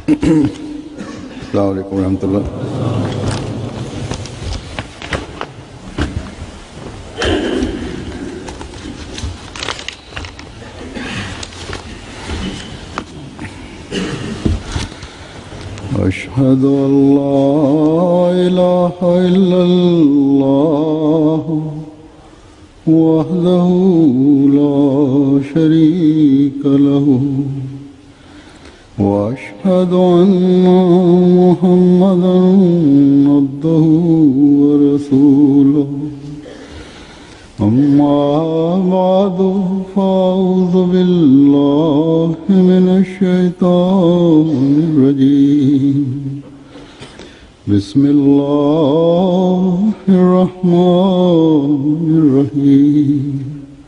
السلام عليكم ورحمة الله أشهد أن لا إله إلا الله وحده لا شريك له واشهد ان محمدا عبده ورسوله اما بعد فاعوذ بالله من الشيطان الرجيم بسم الله الرحمن الرحيم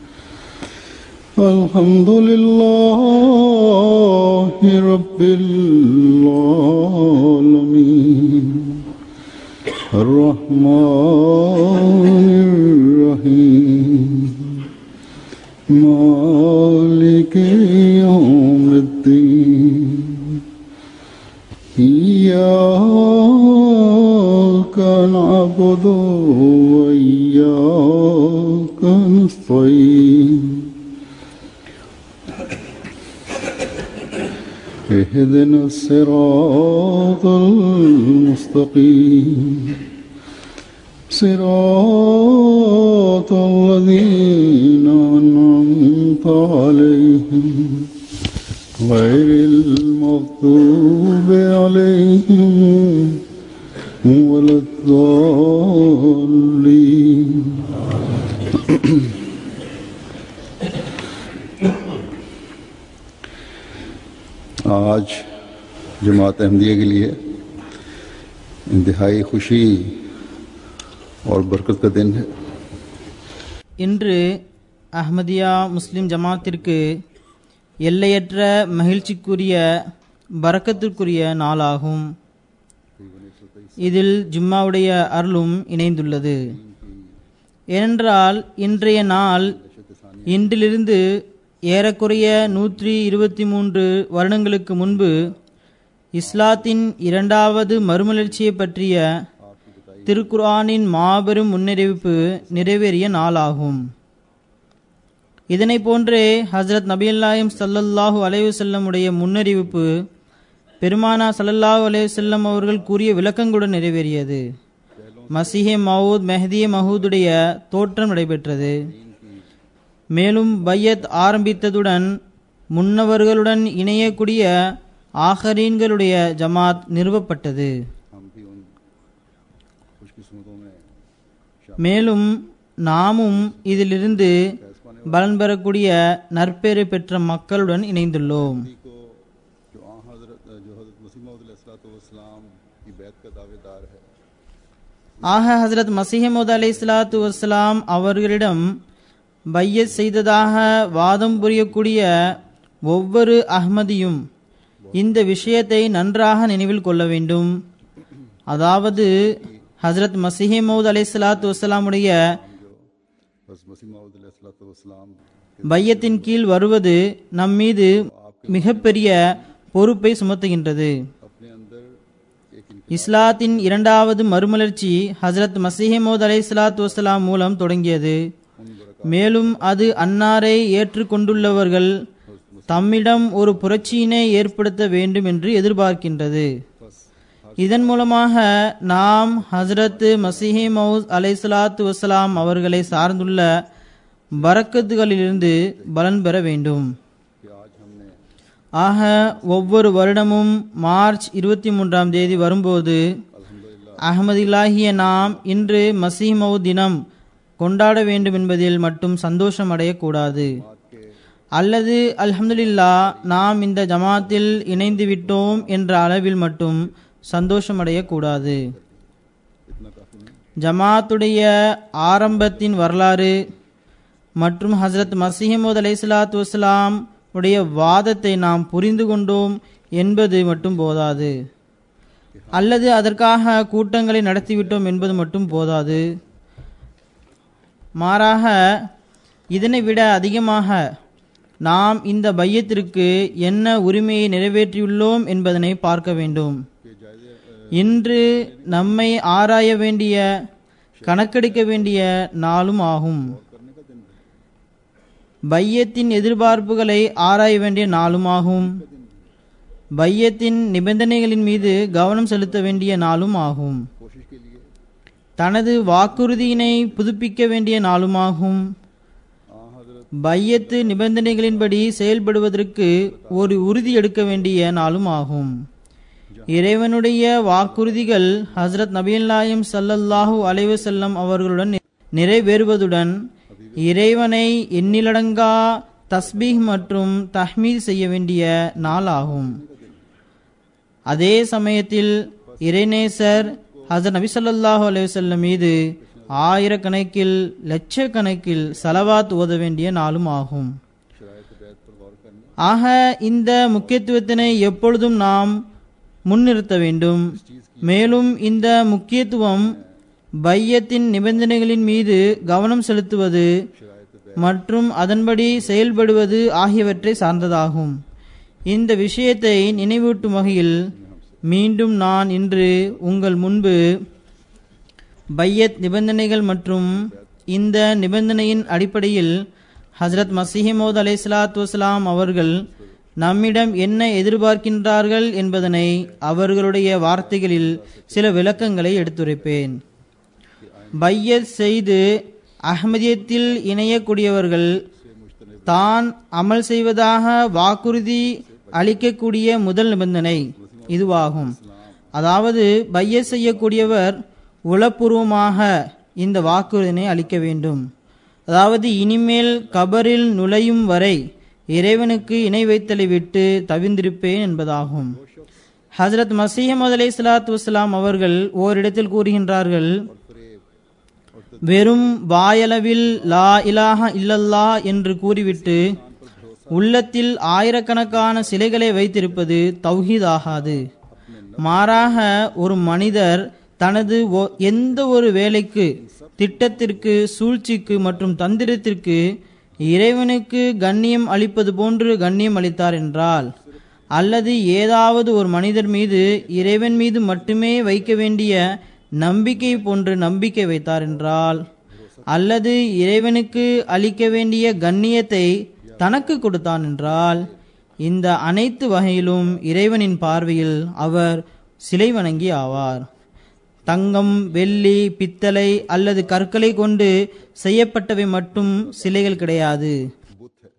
الحمد لله رب العالمين الرحمن الرحيم مالك يوم الدين إياك نعبد وإياك نستعين اهدنا الصراط المستقيم صراط الذين أنعمت عليهم غير المغضوب عليهم ولا الضالين आज जमात अहमदिया के लिए इंतहाई खुशी और बरकत का दिन है இன்று அஹ்மதியா முஸ்லிம் ஜமாத்திற்கு எல்லையற்ற மகிழ்ச்சிக்குரிய பரக்கத்திற்குரிய நாளாகும் இதில் ஜும்மாவுடைய அருளும் இணைந்துள்ளது ஏனென்றால் இன்றைய நாள் இன்றிலிருந்து ஏறக்குறைய நூற்றி இருபத்தி மூன்று வருடங்களுக்கு முன்பு இஸ்லாத்தின் இரண்டாவது மறுமலர்ச்சியை பற்றிய திருக்குர்ஆனின் மாபெரும் முன்னறிவிப்பு நிறைவேறிய நாளாகும் இதனை போன்றே ஹசரத் நபியல்லாயும் சல்லல்லாஹு அலையுசல்லமுடைய முன்னறிவிப்பு பெருமானா சல்லல்லாஹு அலையுசல்லம் அவர்கள் கூறிய விளக்கங்களுடன் நிறைவேறியது மசிஹே மவுத் மெஹதிய மஹூதுடைய தோற்றம் நடைபெற்றது மேலும் பையத் ஆரம்பித்ததுடன் முன்னவர்களுடன் இணையக்கூடிய ஆஹரீன்களுடைய ஜமாத் நிறுவப்பட்டது हम भी उन खुशकिस्मतों में மேலும் நாமும் இதிலிருந்து பலன் பெறக்கூடிய நற்பேறு பெற்ற மக்களுடன் இணைந்துள்ளோம் को जो आ हजरत जो हजरत मसीम की बैत का दावेदार है ஆக ஹசரத் மசிஹமது அலை சலாத்து வசலாம் அவர்களிடம் பையத் செய்ததாக வாதம் புரியக்கூடிய ஒவ்வொரு அஹ்மதியும் இந்த விஷயத்தை நன்றாக நினைவில் கொள்ள வேண்டும் அதாவது ஹசரத் மசிஹமது அலை சலாத்து வசலாமுடைய बस मसीम वसलाम பையத்தின் கீழ் வருவது நம் மீது மிகப்பெரிய பொறுப்பை சுமத்துகின்றது अपने अंदर एक இஸ்லாத்தின் இரண்டாவது மறுமலர்ச்சி ஹசரத் மசிஹமோத் அலை சலாத்து வசலாம் மூலம் தொடங்கியது மேலும் அது அன்னாரை ஏற்றுக்கொண்டுள்ளவர்கள் தம்மிடம் ஒரு புரட்சியினை ஏற்படுத்த வேண்டும் என்று எதிர்பார்க்கின்றது இதன் மூலமாக நாம் ஹசரத் மசிஹி மவுஸ் அலை சலாத்து வசலாம் அவர்களை சார்ந்துள்ள பரக்கத்துகளிலிருந்து பலன் பெற வேண்டும் कि आज हमने ஆக ஒவ்வொரு வருடமும் மார்ச் இருபத்தி மூன்றாம் தேதி வரும்போது அகமதில்லாகிய நாம் இன்று மசீமௌ தினம் கொண்டாட வேண்டும் என்பதில் மட்டும் சந்தோஷம் அடையக்கூடாது அல்லது அல்ஹம்துலில்லா நாம் இந்த ஜமாத்தில் இணைந்து விட்டோம் என்ற அளவில் மட்டும் சந்தோஷம் அடையக்கூடாது ஜமாத்துடைய ஆரம்பத்தின் வரலாறு மற்றும் ஹசரத் மசீமது அலைசலாத்து வசலாம் உடைய வாதத்தை நாம் புரிந்து கொண்டோம் என்பது மட்டும் போதாது அல்லது அதற்காக கூட்டங்களை நடத்திவிட்டோம் என்பது மட்டும் போதாது மாறாக இதனை விட அதிகமாக நாம் இந்த பையத்திற்கு என்ன உரிமையை நிறைவேற்றியுள்ளோம் என்பதனை பார்க்க வேண்டும் कि जायज़े अ, இன்று நம்மை ஆராய வேண்டிய கணக்கெடுக்க வேண்டிய நாளும் ஆகும் करने का दिन है பையத்தின் எதிர்பார்ப்புகளை ஆராய வேண்டிய நாளும் ஆகும் பையத்தின் நிபந்தனைகளின் மீது கவனம் செலுத்த வேண்டிய நாளும் ஆகும் कोशिश के लिए தனது வாக்குறுதியினை புதுப்பிக்க வேண்டிய நாளுமாகும் आ हजरत பையத்து நிபந்தனைகளின்படி செயல்படுவதற்கு ஒரு உறுதி எடுக்க வேண்டிய நாளும் ஆகும் இறைவனுடைய வாக்குறுதிகள் ஹஸ்ரத் நபியல் நாயம் சல்லல்லாஹு அலைஹி வஸல்லம் அவர்களுடன் நிறைவேறுவதுடன் இறைவனை எண்ணிலடங்கா தஸ்பீஹ் மற்றும் தஹ்மீத் செய்ய வேண்டிய நாள் ஆகும் அதே சமயத்தில் இறைநேசர் ஹசரத் நபி ஸல்லல்லாஹு அலைஹி வஸல்லம் மீது ஆயிரக்கணக்கில் லட்சக்கணக்கில் சலவாத் ஓத வேண்டிய நாளும் ஆகும் शरायत बैत पर गौर करने ஆக இந்த முக்கியத்துவத்தினை எப்பொழுதும் நாம் முன்னிறுத்த வேண்டும் மேலும் இந்த முக்கியத்துவம் பையத்தின் நிபந்தனைகளின் மீது கவனம் செலுத்துவது மற்றும் அதன்படி செயல்படுவது ஆகியவற்றை சார்ந்ததாகும் இந்த விஷயத்தை நினைவூட்டும் வகையில் மீண்டும் நான் இன்று உங்கள் முன்பு பையத் நிபந்தனைகள் மற்றும் இந்த நிபந்தனையின் அடிப்படையில் ஹஜரத் மசீஹமோத் அலை சலாத்து வசலாம் அவர்கள் நம்மிடம் என்ன எதிர்பார்க்கின்றார்கள் என்பதனை அவர்களுடைய வார்த்தைகளில் சில விளக்கங்களை எடுத்துரைப்பேன் பையத் செய்து அஹ்மதியத்தில் இணையக்கூடியவர்கள் தான் அமல் செய்வதாக வாக்குறுதி அளிக்கக்கூடிய முதல் நிபந்தனை இதுவாகும் அதாவது பைய செய்யக்கூடியவர் உளப்பூர்வமாக இந்த வாக்குறுதினை அளிக்க வேண்டும் அதாவது இனிமேல் கபரில் நுழையும் வரை இறைவனுக்கு இணை வைத்தலை விட்டு தவிர்ந்திருப்பேன் என்பதாகும் ஹஜரத் மசீஹமது அலை சலாத்து வசலாம் அவர்கள் ஓரிடத்தில் கூறுகின்றார்கள் வெறும் வாயளவில் லா இலாஹ இல்லல்லா என்று கூறிவிட்டு உள்ளத்தில் ஆயிரக்கணக்கான சிலைகளை வைத்திருப்பது தௌஹீத் ஆகாது மாறாக ஒரு மனிதர் தனது ஒ- எந்த ஒரு வேலைக்கு திட்டத்திற்கு சூழ்ச்சிக்கு மற்றும் தந்திரத்திற்கு இறைவனுக்கு கண்ணியம் அளிப்பது போன்று கண்ணியம் அளித்தார் என்றால் அல்லது ஏதாவது ஒரு மனிதர் மீது இறைவன் மீது மட்டுமே வைக்க வேண்டிய நம்பிக்கை போன்று நம்பிக்கை வைத்தார் என்றால் அல்லது இறைவனுக்கு அளிக்க வேண்டிய கண்ணியத்தை தனக்கு கொடுத்தான் என்றால் இந்த அனைத்து வகையிலும் இறைவனின் பார்வையில் அவர் சிலை வணங்கி ஆவார் தங்கம் வெள்ளி பித்தளை அல்லது கற்களை கொண்டு செய்யப்பட்டவை மட்டும் சிலைகள் கிடையாது बुत है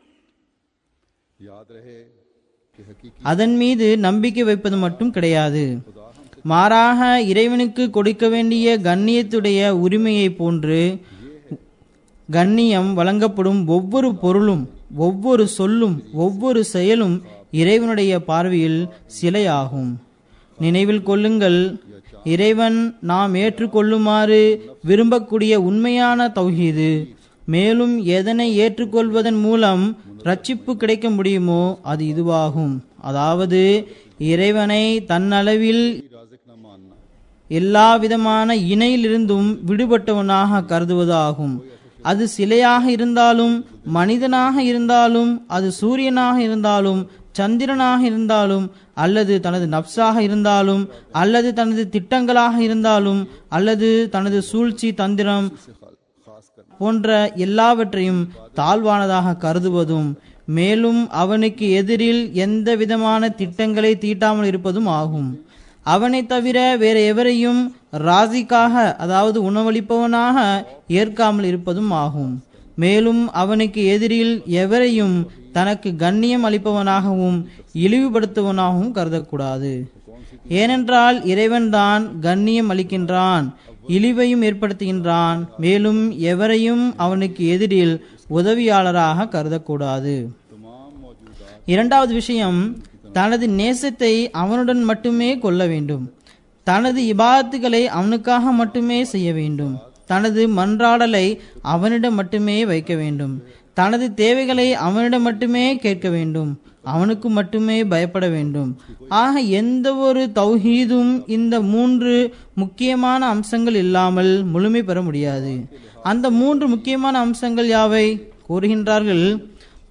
याद रहे कि हकीकी அதன் மீது நம்பிக்கை வைப்பது மட்டும் கிடையாது மாறாக இறைவனுக்கு கொடுக்க வேண்டிய கண்ணியத்துடைய உரிமையை போன்று கண்ணியம் வழங்கப்படும் ஒவ்வொரு பொருளும் ஒவ்வொரு சொல்லும் ஒவ்வொரு செயலும் இறைவனுடைய பார்வையில் சிலையாகும் நினைவில் கொள்ளுங்கள் இறைவன் நாம் ஏற்றுக்கொள்ளுமாறு விரும்பக்கூடிய உண்மையான தௌஹீது மேலும் எதனை ஏற்றுக்கொள்வதன் மூலம் ரட்சிப்பு கிடைக்க முடியுமோ அது இதுவாகும் அதாவது இறைவனை தன்னளவில் राजिक न मानना எல்லா விதமான இணையிலிருந்தும் விடுபட்டவனாக கருதுவது ஆகும் அது சிலையாக இருந்தாலும் மனிதனாக இருந்தாலும் அது சூரியனாக இருந்தாலும் சந்திரனாக இருந்தாலும் அல்லது தனது நப்சாக இருந்தாலும் அல்லது தனது திட்டங்களாக இருந்தாலும் அல்லது தனது சூழ்ச்சி தந்திரம் से खाल- खास करना போன்ற எல்லாவற்றையும் தாழ்வானதாக கருதுவதும் மேலும் அவனுக்கு எதிரில் எந்த விதமான திட்டங்களை தீட்டாமல் இருப்பதும் ஆகும் அவனை தவிர வேற எவரையும் ராசிக்காக அதாவது உணவளிப்பவனாக ஏற்காமல் இருப்பதும் ஆகும் மேலும் அவனுக்கு எதிரில் எவரையும் தனக்கு கண்ணியம் அளிப்பவனாகவும் இழிவுபடுத்துவனாகவும் கருதக்கூடாது ஏனென்றால் இறைவன்தான் கண்ணியம் அளிக்கின்றான் இழிவையும் ஏற்படுத்துகின்றான் மேலும் எவரையும் அவனுக்கு எதிரில் உதவியாளராக கருதக்கூடாது तमाम मौजूदा இரண்டாவது விஷயம் தனது நேசத்தை அவனுடன் மட்டுமே கொள்ள வேண்டும் தனது இபாதத்துகளை அவனுக்காக மட்டுமே செய்ய வேண்டும் தனது மன்றாடலை அவனிடம் மட்டுமே வைக்க வேண்டும் தனது தேவைகளை அவனிடம் மட்டுமே கேட்க வேண்டும் அவனுக்கு மட்டுமே பயப்பட வேண்டும் ஆக எந்த ஒரு தௌஹீதும் இந்த மூன்று முக்கியமான அம்சங்கள் இல்லாமல் முழுமை பெற முடியாது அந்த மூன்று முக்கியமான அம்சங்கள் யாவை கூறுகின்றார்கள்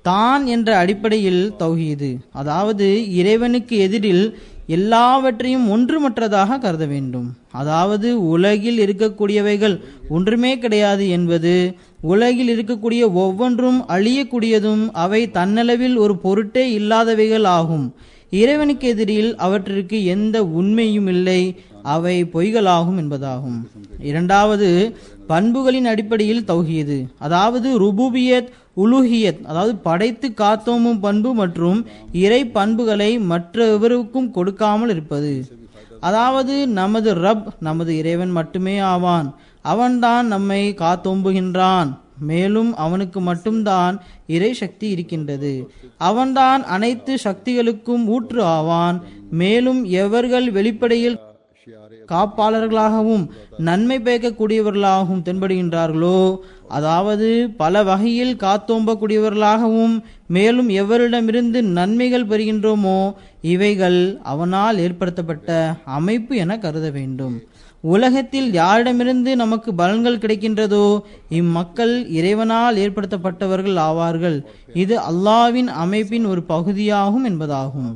தான் என்ற அடிப்படையில் தௌஹீது அதாவது இறைவனுக்கு எதிரில் எல்லாவற்றையும் ஒன்றுமற்றதாக கருத வேண்டும் அதாவது உலகில் இருக்கக்கூடியவைகள் ஒன்றுமே கிடையாது என்பது உலகில் இருக்கக்கூடிய ஒவ்வொன்றும் அழியக்கூடியதும் அவை தன்னளவில் ஒரு பொருட்டே இல்லாதவைகள் ஆகும் இறைவனுக்கு எதிரில் அவற்றிற்கு எந்த உண்மையும் இல்லை அவை பொய்களாகும் என்பதாகும் இரண்டாவது பண்புகளின் அடிப்படையில் தௌஹீது அதாவது ருபூபியத் உலுஹியத் அதாவது படைத்து காத்தோமும் பண்பு மற்றும் இறை பண்புகளை மற்றவருக்கும் கொடுக்காமல் இருப்பது அதாவது நமது ரப் நமது இறைவன் மட்டுமே ஆவான் அவன்தான் நம்மை காத்தோம்புகின்றான் மேலும் அவனுக்கு மட்டும்தான் இறை சக்தி இருக்கின்றது அவன்தான் அனைத்து சக்திகளுக்கும் ஊற்று ஆவான் மேலும் எவர்கள் வெளிப்படையில் காப்பாளர்களாகவும் நன்மை பயக்கக்கூடியவர்களாகவும் தென்படுகின்றார்களோ அதாவது பல வகையில் காத்தோம்பக்கூடியவர்களாகவும் மேலும் எவரிடமிருந்து நன்மைகள் பெறுகின்றோமோ இவைகள் அவனால் ஏற்படுத்தப்பட்ட அமைப்பு என கருத வேண்டும் உலகத்தில் யாரிடமிருந்து நமக்கு பலன்கள் கிடைக்கின்றதோ இம்மக்கள் இறைவனால் ஏற்படுத்தப்பட்டவர்கள் ஆவார்கள் இது அல்லாவின் அமைப்பின் ஒரு பகுதியாகும் என்பதாகும்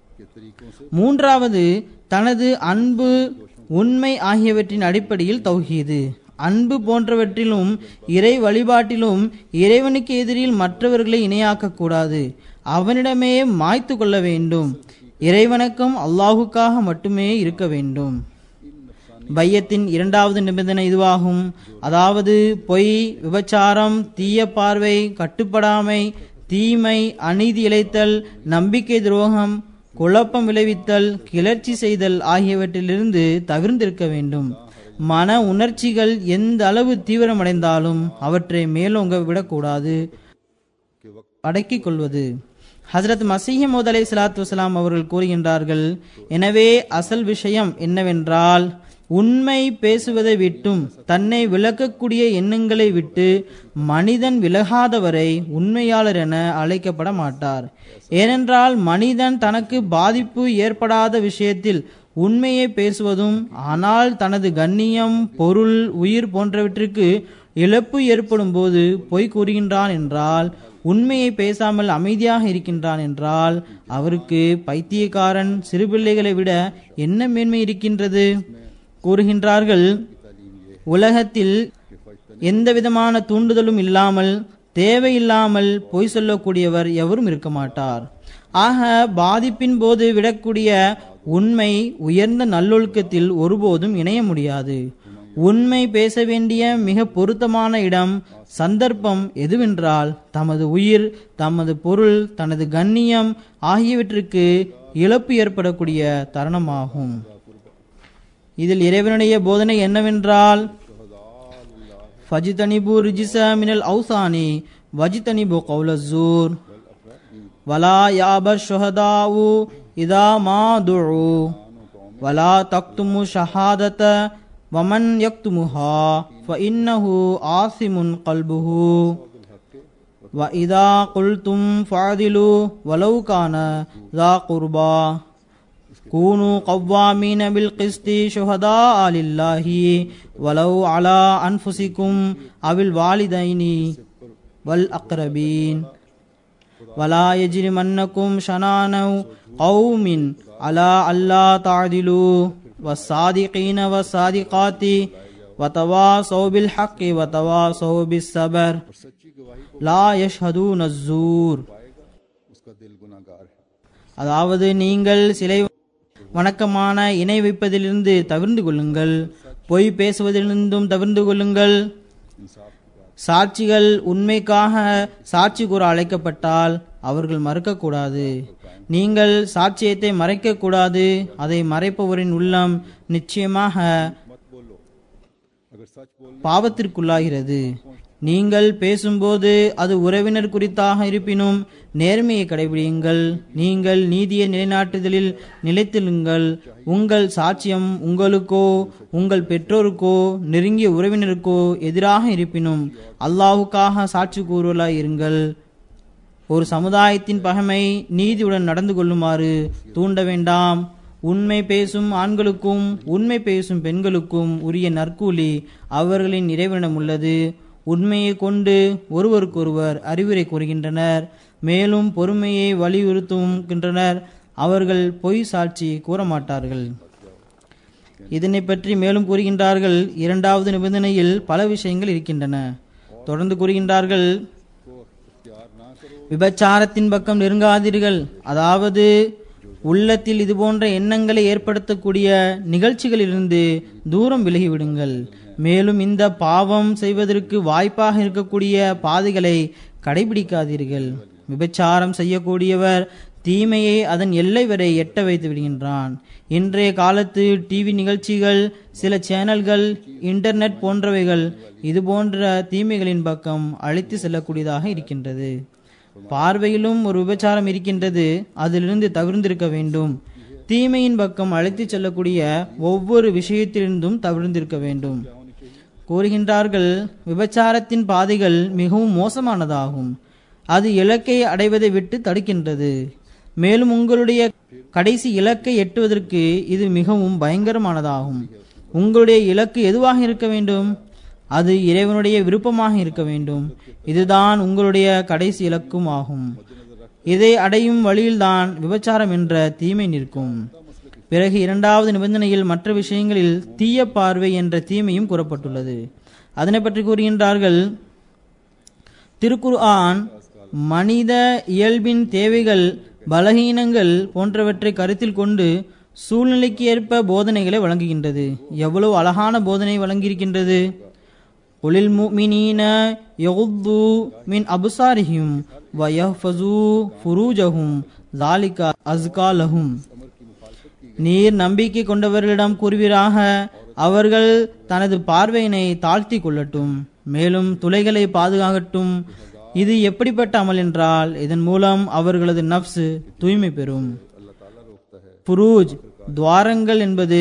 மூன்றாவது தனது அன்பு உண்மை ஆகியவற்றின் அடிப்படையில் தௌஹீது அன்பு போன்றவற்றிலும் இறை வழிபாட்டிலும் இறைவனுக்கு எதிரில் மற்றவர்களை இணையாக்க கூடாது அவனிடமே மாய்த்து கொள்ள வேண்டும் இறைவணக்கம் அல்லாஹுக்காக மட்டுமே இருக்க வேண்டும் பையத்தின் இரண்டாவது நிபந்தனை இதுவாகும் அதாவது பொய் விபச்சாரம் தீய பார்வை கட்டுப்படாமை தீமை அநீதி இழைத்தல் நம்பிக்கை துரோகம் குழப்பம் விளைவித்தல் கிளர்ச்சி செய்தல் ஆகியவற்றிலிருந்து தவிர்ந்திருக்க வேண்டும் மன உணர்ச்சிகள் எந்த அளவு தீவிரமடைந்தாலும் அவற்றை மேலோங்க விடக்கூடாது அடக்கிக் கொள்வது ஹசரத் மசீஹமோத் அலை சலாத்து வசலாம் அவர்கள் கூறுகின்றார்கள் எனவே அசல் விஷயம் என்னவென்றால் உண்மை பேசுவதை விட்டும் தன்னை விளக்கக்கூடிய எண்ணங்களை விட்டு மனிதன் விலகாதவரை உண்மையாளர் என அழைக்கப்பட மாட்டார் ஏனென்றால் மனிதன் தனக்கு பாதிப்பு ஏற்படாத விஷயத்தில் உண்மையை பேசுவதும் ஆனால் தனது கண்ணியம் பொருள் உயிர் போன்றவற்றிற்கு இழப்பு ஏற்படும் போது பொய் கூறுகின்றான் என்றால் உண்மையை பேசாமல் அமைதியாக இருக்கின்றான் என்றால் அவருக்கு பைத்தியக்காரன் சிறுபிள்ளைகளை விட என்ன மேன்மை இருக்கின்றது கூறுகின்றார்கள் உலகத்தில் எந்த விதமான தூண்டுதலும் இல்லாமல் தேவையில்லாமல் பொய் சொல்லக்கூடியவர் எவரும் இருக்க மாட்டார் ஆக பாதிப்பின் போது விடக்கூடிய உண்மை உயர்ந்த நல்லொழுக்கத்தில் ஒருபோதும் இணைய முடியாது உண்மை பேச வேண்டிய மிக பொருத்தமான இடம் சந்தர்ப்பம் எதுவென்றால் தமது உயிர் தமது பொருள் தனது கண்ணியம் ஆகியவற்றுக்கு இழப்பு ஏற்படக்கூடிய தருணமாகும் இதில் இறைவனுடைய போதனை என்னவென்றால் ஃபஜிதனிபு ரிஜிச மினல் ஔசானி வஜிதனிபு கௌலசூர் வலா யாப ஷுஹதாவு இதா மா துஉ வலா தக்துமு ஷஹாதத வமன் யக்துமுஹா ஃபஇன்னஹு ஆசிமுன் கல்புஹு وإذا قلتم فعدلوا ولو كان ذا قربى كونوا قوامين بالقسط شهداء لله ولو على أنفسكم أو الوالدين والأقربين ولا يجرمنكم شنان قوم على ألا تعدلوا والصادقين والصادقات وتواصوا بالحق وتواصوا بالصبر لا يشهدون الزور उसका दिल गुनाहगार है அதாவது நீங்கள் சிலை வணக்கமான இணை வைப்பதிலிருந்து தவிர்ந்து கொள்ளுங்கள் பொய் பேசுவதிலிருந்தும் தவிர்ந்து கொள்ளுங்கள் சாட்சிகள் உண்மைக்காக சாட்சி கூற அழைக்கப்பட்டால் அவர்கள் மறுக்கக்கூடாது நீங்கள் சாட்சியத்தை மறைக்கக்கூடாது அதை மறைப்பவரின் உள்ளம் நிச்சயமாக अगर सच बोल பாவத்திற்குள்ளாகிறது நீங்கள் பேசும்போது அது உறவினர் குறித்தாக இருப்பினும் நேர்மையை கடைபிடியுங்கள் நீங்கள் நீதியை நிலைநாட்டுதலில் நிலைத்திருங்கள் உங்கள் சாட்சியம் உங்களுக்கோ உங்கள் பெற்றோருக்கோ நெருங்கிய உறவினருக்கோ எதிராக இருப்பினும் அல்லாஹுக்காக சாட்சி கூறுவலாய் இருங்கள் ஒரு சமுதாயத்தின் பகைமை நீதியுடன் நடந்து கொள்ளுமாறு தூண்ட வேண்டாம் உண்மை பேசும் ஆண்களுக்கும் உண்மை பேசும் பெண்களுக்கும் உரிய நற்கூலி அவர்களின் இறைவனிடம் உள்ளது உண்மையை கொண்டு ஒருவருக்கொருவர் அறிவுரை கூறுகின்றனர் மேலும் பொறுமையை வலியுறுத்துகின்றனர் அவர்கள் பொய் சாட்சி கூற மாட்டார்கள் இதனை பற்றி மேலும் கூறுகின்றார்கள் இரண்டாவது நிபந்தனையில் பல விஷயங்கள் இருக்கின்றன தொடர்ந்து கூறுகின்றார்கள் விபச்சாரத்தின் பக்கம் நெருங்காதீர்கள் அதாவது உள்ளத்தில் இதுபோன்ற எண்ணங்களை ஏற்படுத்தக்கூடிய நிகழ்ச்சிகளிலிருந்து தூரம் விலகிவிடுங்கள் மேலும் இந்த பாவம் செய்வதற்கு வாய்ப்பாக இருக்கக்கூடிய பாதைகளை கடைபிடிக்காதீர்கள் விபச்சாரம் செய்யக்கூடியவர் தீமையை அதன் எல்லை வரை எட்ட வைத்து விடுகின்றான் இன்றைய காலத்து டிவி நிகழ்ச்சிகள் சில சேனல்கள் இன்டர்நெட் போன்றவைகள் இது போன்ற தீமைகளின் பக்கம் அழைத்து செல்லக்கூடியதாக இருக்கின்றது பார்வையிலும் ஒரு விபச்சாரம் இருக்கின்றது அதிலிருந்து தவிர்ந்திருக்க வேண்டும் தீமையின் பக்கம் அழைத்து செல்லக்கூடிய ஒவ்வொரு விஷயத்திலிருந்தும் தவிர்ந்திருக்க வேண்டும் கூறுகின்றார்கள் விபச்சாரத்தின் பாதைகள் மிகவும் மோசமானதாகும் அது இலக்கை அடைவதை விட்டு தடுக்கின்றது மேலும் உங்களுடைய கடைசி இலக்கை எட்டுவதற்கு இது மிகவும் பயங்கரமானதாகும் உங்களுடைய இலக்கு எதுவாக இருக்க வேண்டும் அது இறைவனுடைய விருப்பமாக இருக்க வேண்டும் இதுதான் உங்களுடைய கடைசி இலக்கும் ஆகும் இதை அடையும் வழியில்தான் விபச்சாரம் என்ற தீமை நிற்கும் பிறகு இரண்டாவது நிபந்தனையில் மற்ற விஷயங்களில் தீய பார்வை என்ற தீமையும் கூறப்பட்டுள்ளது அதனை பற்றி கூறுகின்றார்கள் திருக்குர் ஆன் மனித இயல்பின் தேவைகள் பலகீனங்கள் போன்றவற்றை கருத்தில் கொண்டு சூழ்நிலைக்கு ஏற்ப போதனைகளை வழங்குகின்றது எவ்வளவு அழகான போதனை வழங்கியிருக்கின்றது ஒளில் முமினீன யகுத்து மின் அபுசாரிஹிம் வயஃபசு ஃபுரூஜஹும் ஜாலிகா அஸ்காலஹும் நீர் நம்பிக்கை கொண்டவர்களிடம் கூறுவீராக அவர்கள் தனது பார்வையினை தாழ்த்தி கொள்ளட்டும் மேலும் துளைகளை பாதுகாக்கட்டும் இது எப்படிப்பட்ட அமல் என்றால் இதன் மூலம் அவர்களது நப்சு தூய்மை பெறும் புரூஜ் துவாரங்கள் என்பது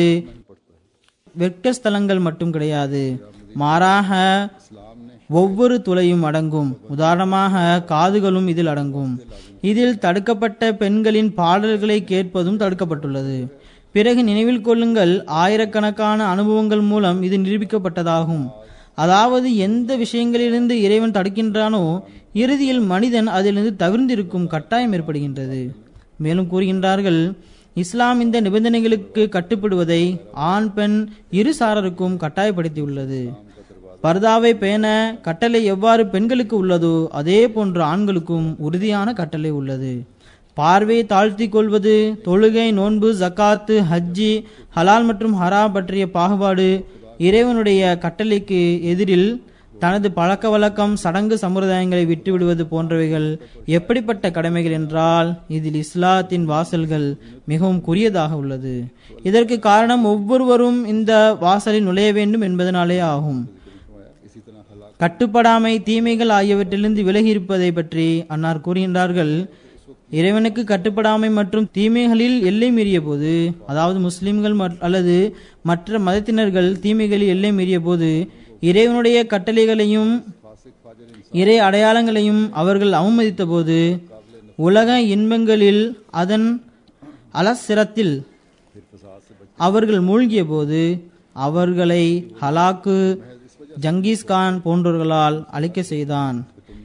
வெட்ட ஸ்தலங்கள் மட்டும் கிடையாது மாறாக ஒவ்வொரு துளையும் அடங்கும் உதாரணமாக காதுகளும் இதில் அடங்கும் இதில் தடுக்கப்பட்ட பெண்களின் பாடல்களை கேட்பதும் தடுக்கப்பட்டுள்ளது பிறகு நினைவில் கொள்ளுங்கள் ஆயிரக்கணக்கான அனுபவங்கள் மூலம் இது நிரூபிக்கப்பட்டதாகும் அதாவது எந்த விஷயங்களிலிருந்து இறைவன் தடுக்கின்றானோ இறுதியில் மனிதன் அதிலிருந்து தவிர்ந்திருக்கும் கட்டாயம் ஏற்படுகின்றது மேலும் கூறுகின்றார்கள் இஸ்லாம் இந்த நிபந்தனைகளுக்கு கட்டுப்படுவதை ஆண் பெண் இரு சாரருக்கும் கட்டாயப்படுத்தியுள்ளது பர்தாவை பேண கட்டளை எவ்வாறு பெண்களுக்கு உள்ளதோ அதே போன்று ஆண்களுக்கும் உறுதியான கட்டளை உள்ளது பார்வையை தாழ்த்தி கொள்வது தொழுகை நோன்பு ஜக்காத்து ஹஜ்ஜி ஹலால் மற்றும் ஹரா பற்றிய பாகுபாடு இறைவனுடைய கட்டளைக்கு எதிரில் தனது பழக்க வழக்கம் சடங்கு சம்பிரதாயங்களை விட்டுவிடுவது போன்றவைகள் எப்படிப்பட்ட கடமைகள் என்றால் இதில் இஸ்லாத்தின் வாசல்கள் மிகவும் குறியதாக உள்ளது இதற்கு காரணம் ஒவ்வொருவரும் இந்த வாசலில் நுழைய வேண்டும் என்பதனாலே ஆகும் கட்டுப்படாமை தீமைகள் ஆகியவற்றிலிருந்து விலகி இருப்பதை பற்றி அன்னார் கூறுகின்றார்கள் இறைவனுக்கு கட்டுப்படாமை மற்றும் தீமைகளில் எல்லை மீறிய போது அதாவது முஸ்லிம்கள் அல்லது மற்ற மதத்தினர்கள் தீமைகளில் எல்லை மீறிய போது இறைவனுடைய கட்டளைகளையும் இறை அடையாளங்களையும் அவர்கள் அவமதித்த போது உலக இன்பங்களில் அதன் அலசிரத்தில் அவர்கள் மூழ்கிய போது அவர்களை ஹலாக்கு ஜங்கீஸ்கான் போன்றவர்களால் அழிக்க செய்தான்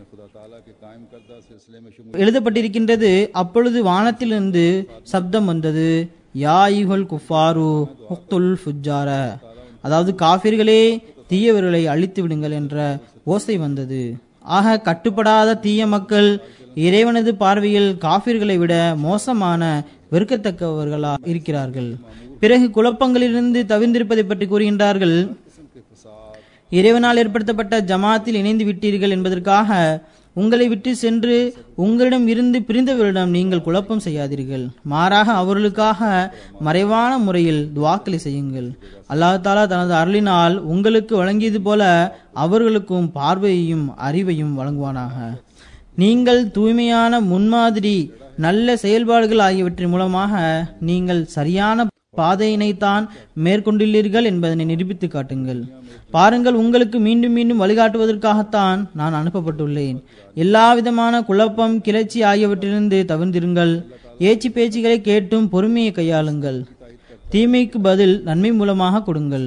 எழுதப்பட்டிருக்கின்றது அப்பொழுது வானத்திலிருந்து சப்தம் வந்தது யா யுகல் குஃபாரு ஹுக்துல் ஃபுஜார அதாவது காபிர்களே தீயவர்களை அழித்து விடுங்கள் என்ற ஓசை வந்தது ஆக கட்டுப்படாத தீய மக்கள் இறைவனது பார்வையில் காபிர்களை விட மோசமான வெறுக்கத்தக்கவர்களா இருக்கிறார்கள் பிறகு குழப்பங்களிலிருந்து தவிர்ந்திருப்பதை பற்றி கூறுகின்றார்கள் இறைவனால் ஏற்படுத்தப்பட்ட ஜமாத்தில் இணைந்து விட்டீர்கள் என்பதற்காக உங்களை விட்டு சென்று உங்களிடம் இருந்து பிரிந்தவரிடம் நீங்கள் குழப்பம் செய்யாதீர்கள் மாறாக அவர்களுக்காக மறைவான முறையில் துவாக்களை செய்யுங்கள் அல்லாஹ் தாலா தனது அருளினால் உங்களுக்கு வழங்கியது போல அவர்களுக்கும் பார்வையையும் அறிவையும் வழங்குவானாக நீங்கள் தூய்மையான முன்மாதிரி நல்ல செயல்பாடுகள் ஆகியவற்றின் மூலமாக நீங்கள் சரியான பாதையினைத்தான் மேற்கொண்டுள்ளீர்கள் என்பதனை நிரூபித்து காட்டுங்கள் பாருங்கள் உங்களுக்கு மீண்டும் மீண்டும் வழிகாட்டுவதற்காகத்தான் நான் அனுப்பப்பட்டுள்ளேன் எல்லா விதமான குழப்பம் கிளர்ச்சி ஆகியவற்றிலிருந்து தவிர்ந்திருங்கள் ஏச்சு பேச்சுகளை கேட்டும் பொறுமையை கையாளுங்கள் தீமைக்கு பதில் நன்மை மூலமாக கொடுங்கள்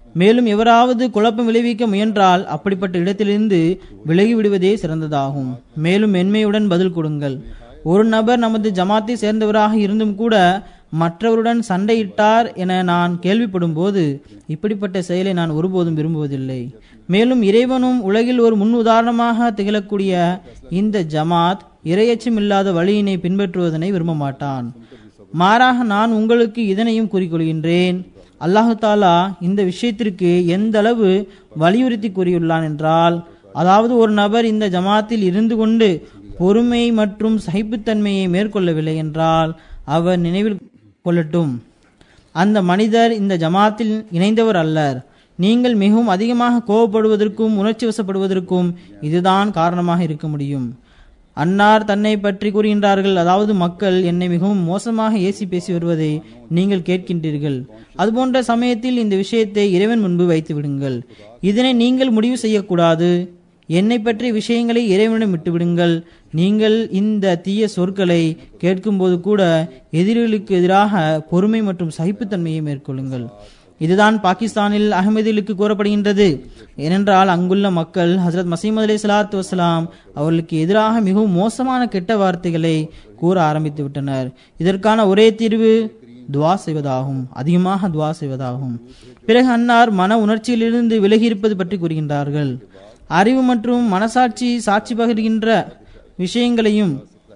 மேலும் எவராவது குழப்பம் விளைவிக்க முயன்றால் அப்படிப்பட்ட இடத்திலிருந்து விலகி விடுவதே சிறந்ததாகும் மேலும் மென்மையுடன் பதில் கொடுங்கள் ஒரு நபர் நமது ஜமாத்தை சேர்ந்தவராக இருந்தும் கூட மற்றவருடன் சண்டையிட்டார் என நான் கேள்விப்படும் போது இப்படிப்பட்ட செயலை நான் ஒருபோதும் விரும்புவதில்லை மேலும் இறைவனும் உலகில் ஒரு முன் உதாரணமாக திகழக்கூடிய இந்த ஜமாத் இரையச்சம் இல்லாத வழியினை பின்பற்றுவதனை விரும்ப மாட்டான் மாறாக நான் உங்களுக்கு இதனையும் கூறிக்கொள்கின்றேன் அல்லாஹு தாலா இந்த விஷயத்திற்கு எந்த அளவு வலியுறுத்தி கூறியுள்ளான் என்றால் அதாவது ஒரு நபர் இந்த ஜமாத்தில் இருந்து கொண்டு பொறுமை மற்றும் சகிப்புத்தன்மையை மேற்கொள்ளவில்லை என்றால் அவர் நினைவில் கொள்ளட்டும் அந்த மனிதர் இந்த ஜமாத்தில் இணைந்தவர் அல்லர் நீங்கள் மிகவும் அதிகமாக கோபப்படுவதற்கும் உணர்ச்சி வசப்படுவதற்கும் இதுதான் காரணமாக இருக்க முடியும் அன்னார் தன்னை பற்றி கூறுகின்றார்கள் அதாவது மக்கள் என்னை மிகவும் மோசமாக ஏசி பேசி வருவதை நீங்கள் கேட்கின்றீர்கள் அதுபோன்ற சமயத்தில் இந்த விஷயத்தை இறைவன் முன்பு வைத்து விடுங்கள் இதனை நீங்கள் முடிவு செய்யக்கூடாது என்னை பற்றிய விஷயங்களை இறைவனிடம் விட்டுவிடுங்கள் நீங்கள் இந்த தீய சொற்களை கேட்கும்போது கூட எதிரிகளுக்கு எதிராக பொறுமை மற்றும் சகிப்புத்தன்மையை மேற்கொள்ளுங்கள் இதுதான் பாகிஸ்தானில் அகமதிகளுக்கு கூறப்படுகின்றது ஏனென்றால் அங்குள்ள மக்கள் ஹசரத் மசீமது அலி சலாத்து வசலாம் அவர்களுக்கு எதிராக மிகவும் மோசமான கெட்ட வார்த்தைகளை கூற ஆரம்பித்து விட்டனர் இதற்கான ஒரே தீர்வு துவா செய்வதாகும் அதிகமாக துவா செய்வதாகும் பிறகு அன்னார் மன உணர்ச்சியிலிருந்து விலகி இருப்பது பற்றி கூறுகின்றார்கள் அறிவு மற்றும் மனசாட்சி சாட்சி பகிர்கின்ற விஷயங்களையும்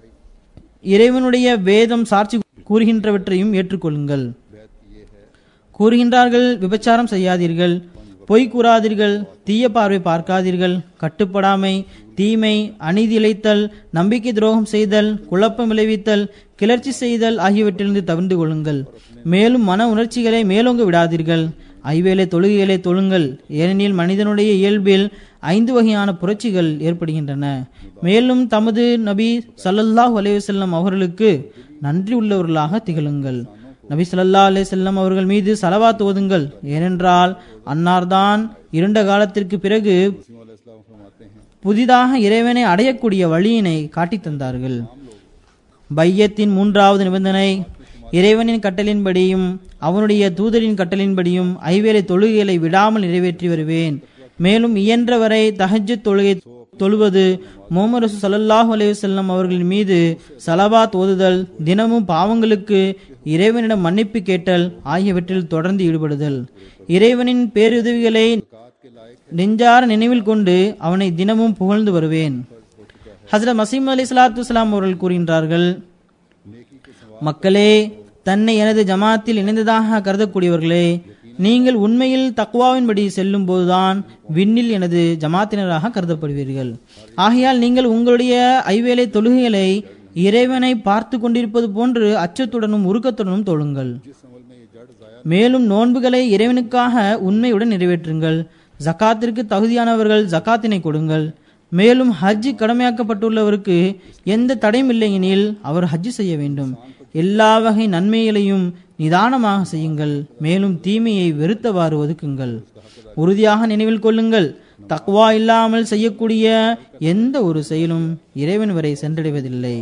இறைவனுடைய வேதம் சாட்சி கூறுகின்றவற்றையும் ஏற்றுக்கொள்ளுங்கள் கூறுகின்றார்கள் விபச்சாரம் செய்யாதீர்கள் பொய் கூறாதீர்கள் தீய பார்வை பார்க்காதீர்கள் கட்டுப்படாமை தீமை அநீதி இழைத்தல் நம்பிக்கை துரோகம் செய்தல் குழப்பம் விளைவித்தல் கிளர்ச்சி செய்தல் ஆகியவற்றிலிருந்து தவிர்ந்து கொள்ளுங்கள் மேலும் மன உணர்ச்சிகளை மேலோங்க விடாதீர்கள் ஐவேளை தொழுகைகளை தொழுங்கள் ஏனெனில் மனிதனுடைய இயல்பில் ஐந்து வகையான புரட்சிகள் ஏற்படுகின்றன மேலும் தமது நபி சல்லல்லாஹு அலைவசல்லம் அவர்களுக்கு நன்றி உள்ளவர்களாக திகழுங்கள் நபி ஸல்லல்லாஹு அலைஹி செல்லம் அவர்கள் மீது சலவாத் ஓதுங்கள் ஏனென்றால் அன்னார்தான் இருண்ட காலத்திற்கு பிறகு புதிதாக இறைவனை அடையக்கூடிய வழியினை காட்டித் தந்தார்கள் பையத்தின் மூன்றாவது நிபந்தனை இறைவனின் கட்டளின்படியும் அவனுடைய தூதரின் கட்டளின்படியும் ஐவேளை தொழுகைகளை விடாமல் நிறைவேற்றி வருவேன் மேலும் இயன்றவரை தஹஜ்ஜத் தொழுகை தொழுவது முகமது ரசூல் ஸல்லல்லாஹு அலைஹி வஸல்லம் அவர்களின் மீது சலவாத் ஓதுதல் தினமும் பாவங்களுக்கு இறைவனிடம் மன்னிப்பு கேட்டல் ஆகியவற்றில் தொடர்ந்து ஈடுபடுதல் இறைவனின் பேருதவிகளை நெஞ்சார நினைவில் கொண்டு அவனை தினமும் புகழ்ந்து வருவேன் ஹசரத் மசீம் அலி சலாத்து அவர்கள் கூறுகின்றார்கள் மக்களே தன்னை எனது ஜமாத்தில் இணைந்ததாக கருதக்கூடியவர்களே நீங்கள் உண்மையில் தக்குவாவின்படி செல்லும் போதுதான் விண்ணில் எனது ஜமாத்தினராக கருதப்படுவீர்கள் ஆகையால் நீங்கள் உங்களுடைய ஐவேளை தொழுகைகளை இறைவனை பார்த்து கொண்டிருப்பது போன்று அச்சத்துடனும் உருக்கத்துடனும் தொழுங்கள் மேலும் நோன்புகளை இறைவனுக்காக உண்மையுடன் நிறைவேற்றுங்கள் ஜக்காத்திற்கு தகுதியானவர்கள் ஜக்காத்தினை கொடுங்கள் மேலும் ஹஜ் கடமையாக்கப்பட்டுள்ளவருக்கு எந்த தடையும் இல்லையெனில் அவர் ஹஜ் செய்ய வேண்டும் எல்லா வகை நன்மைகளையும் நிதானமாக செய்யுங்கள் மேலும் தீமையை வெறுத்தவாறு ஒதுக்குங்கள் உறுதியாக நினைவில் கொள்ளுங்கள் தக்வா இல்லாமல் செய்யக்கூடிய எந்த ஒரு செயலும் இறைவன் வரை சென்றடைவதில்லை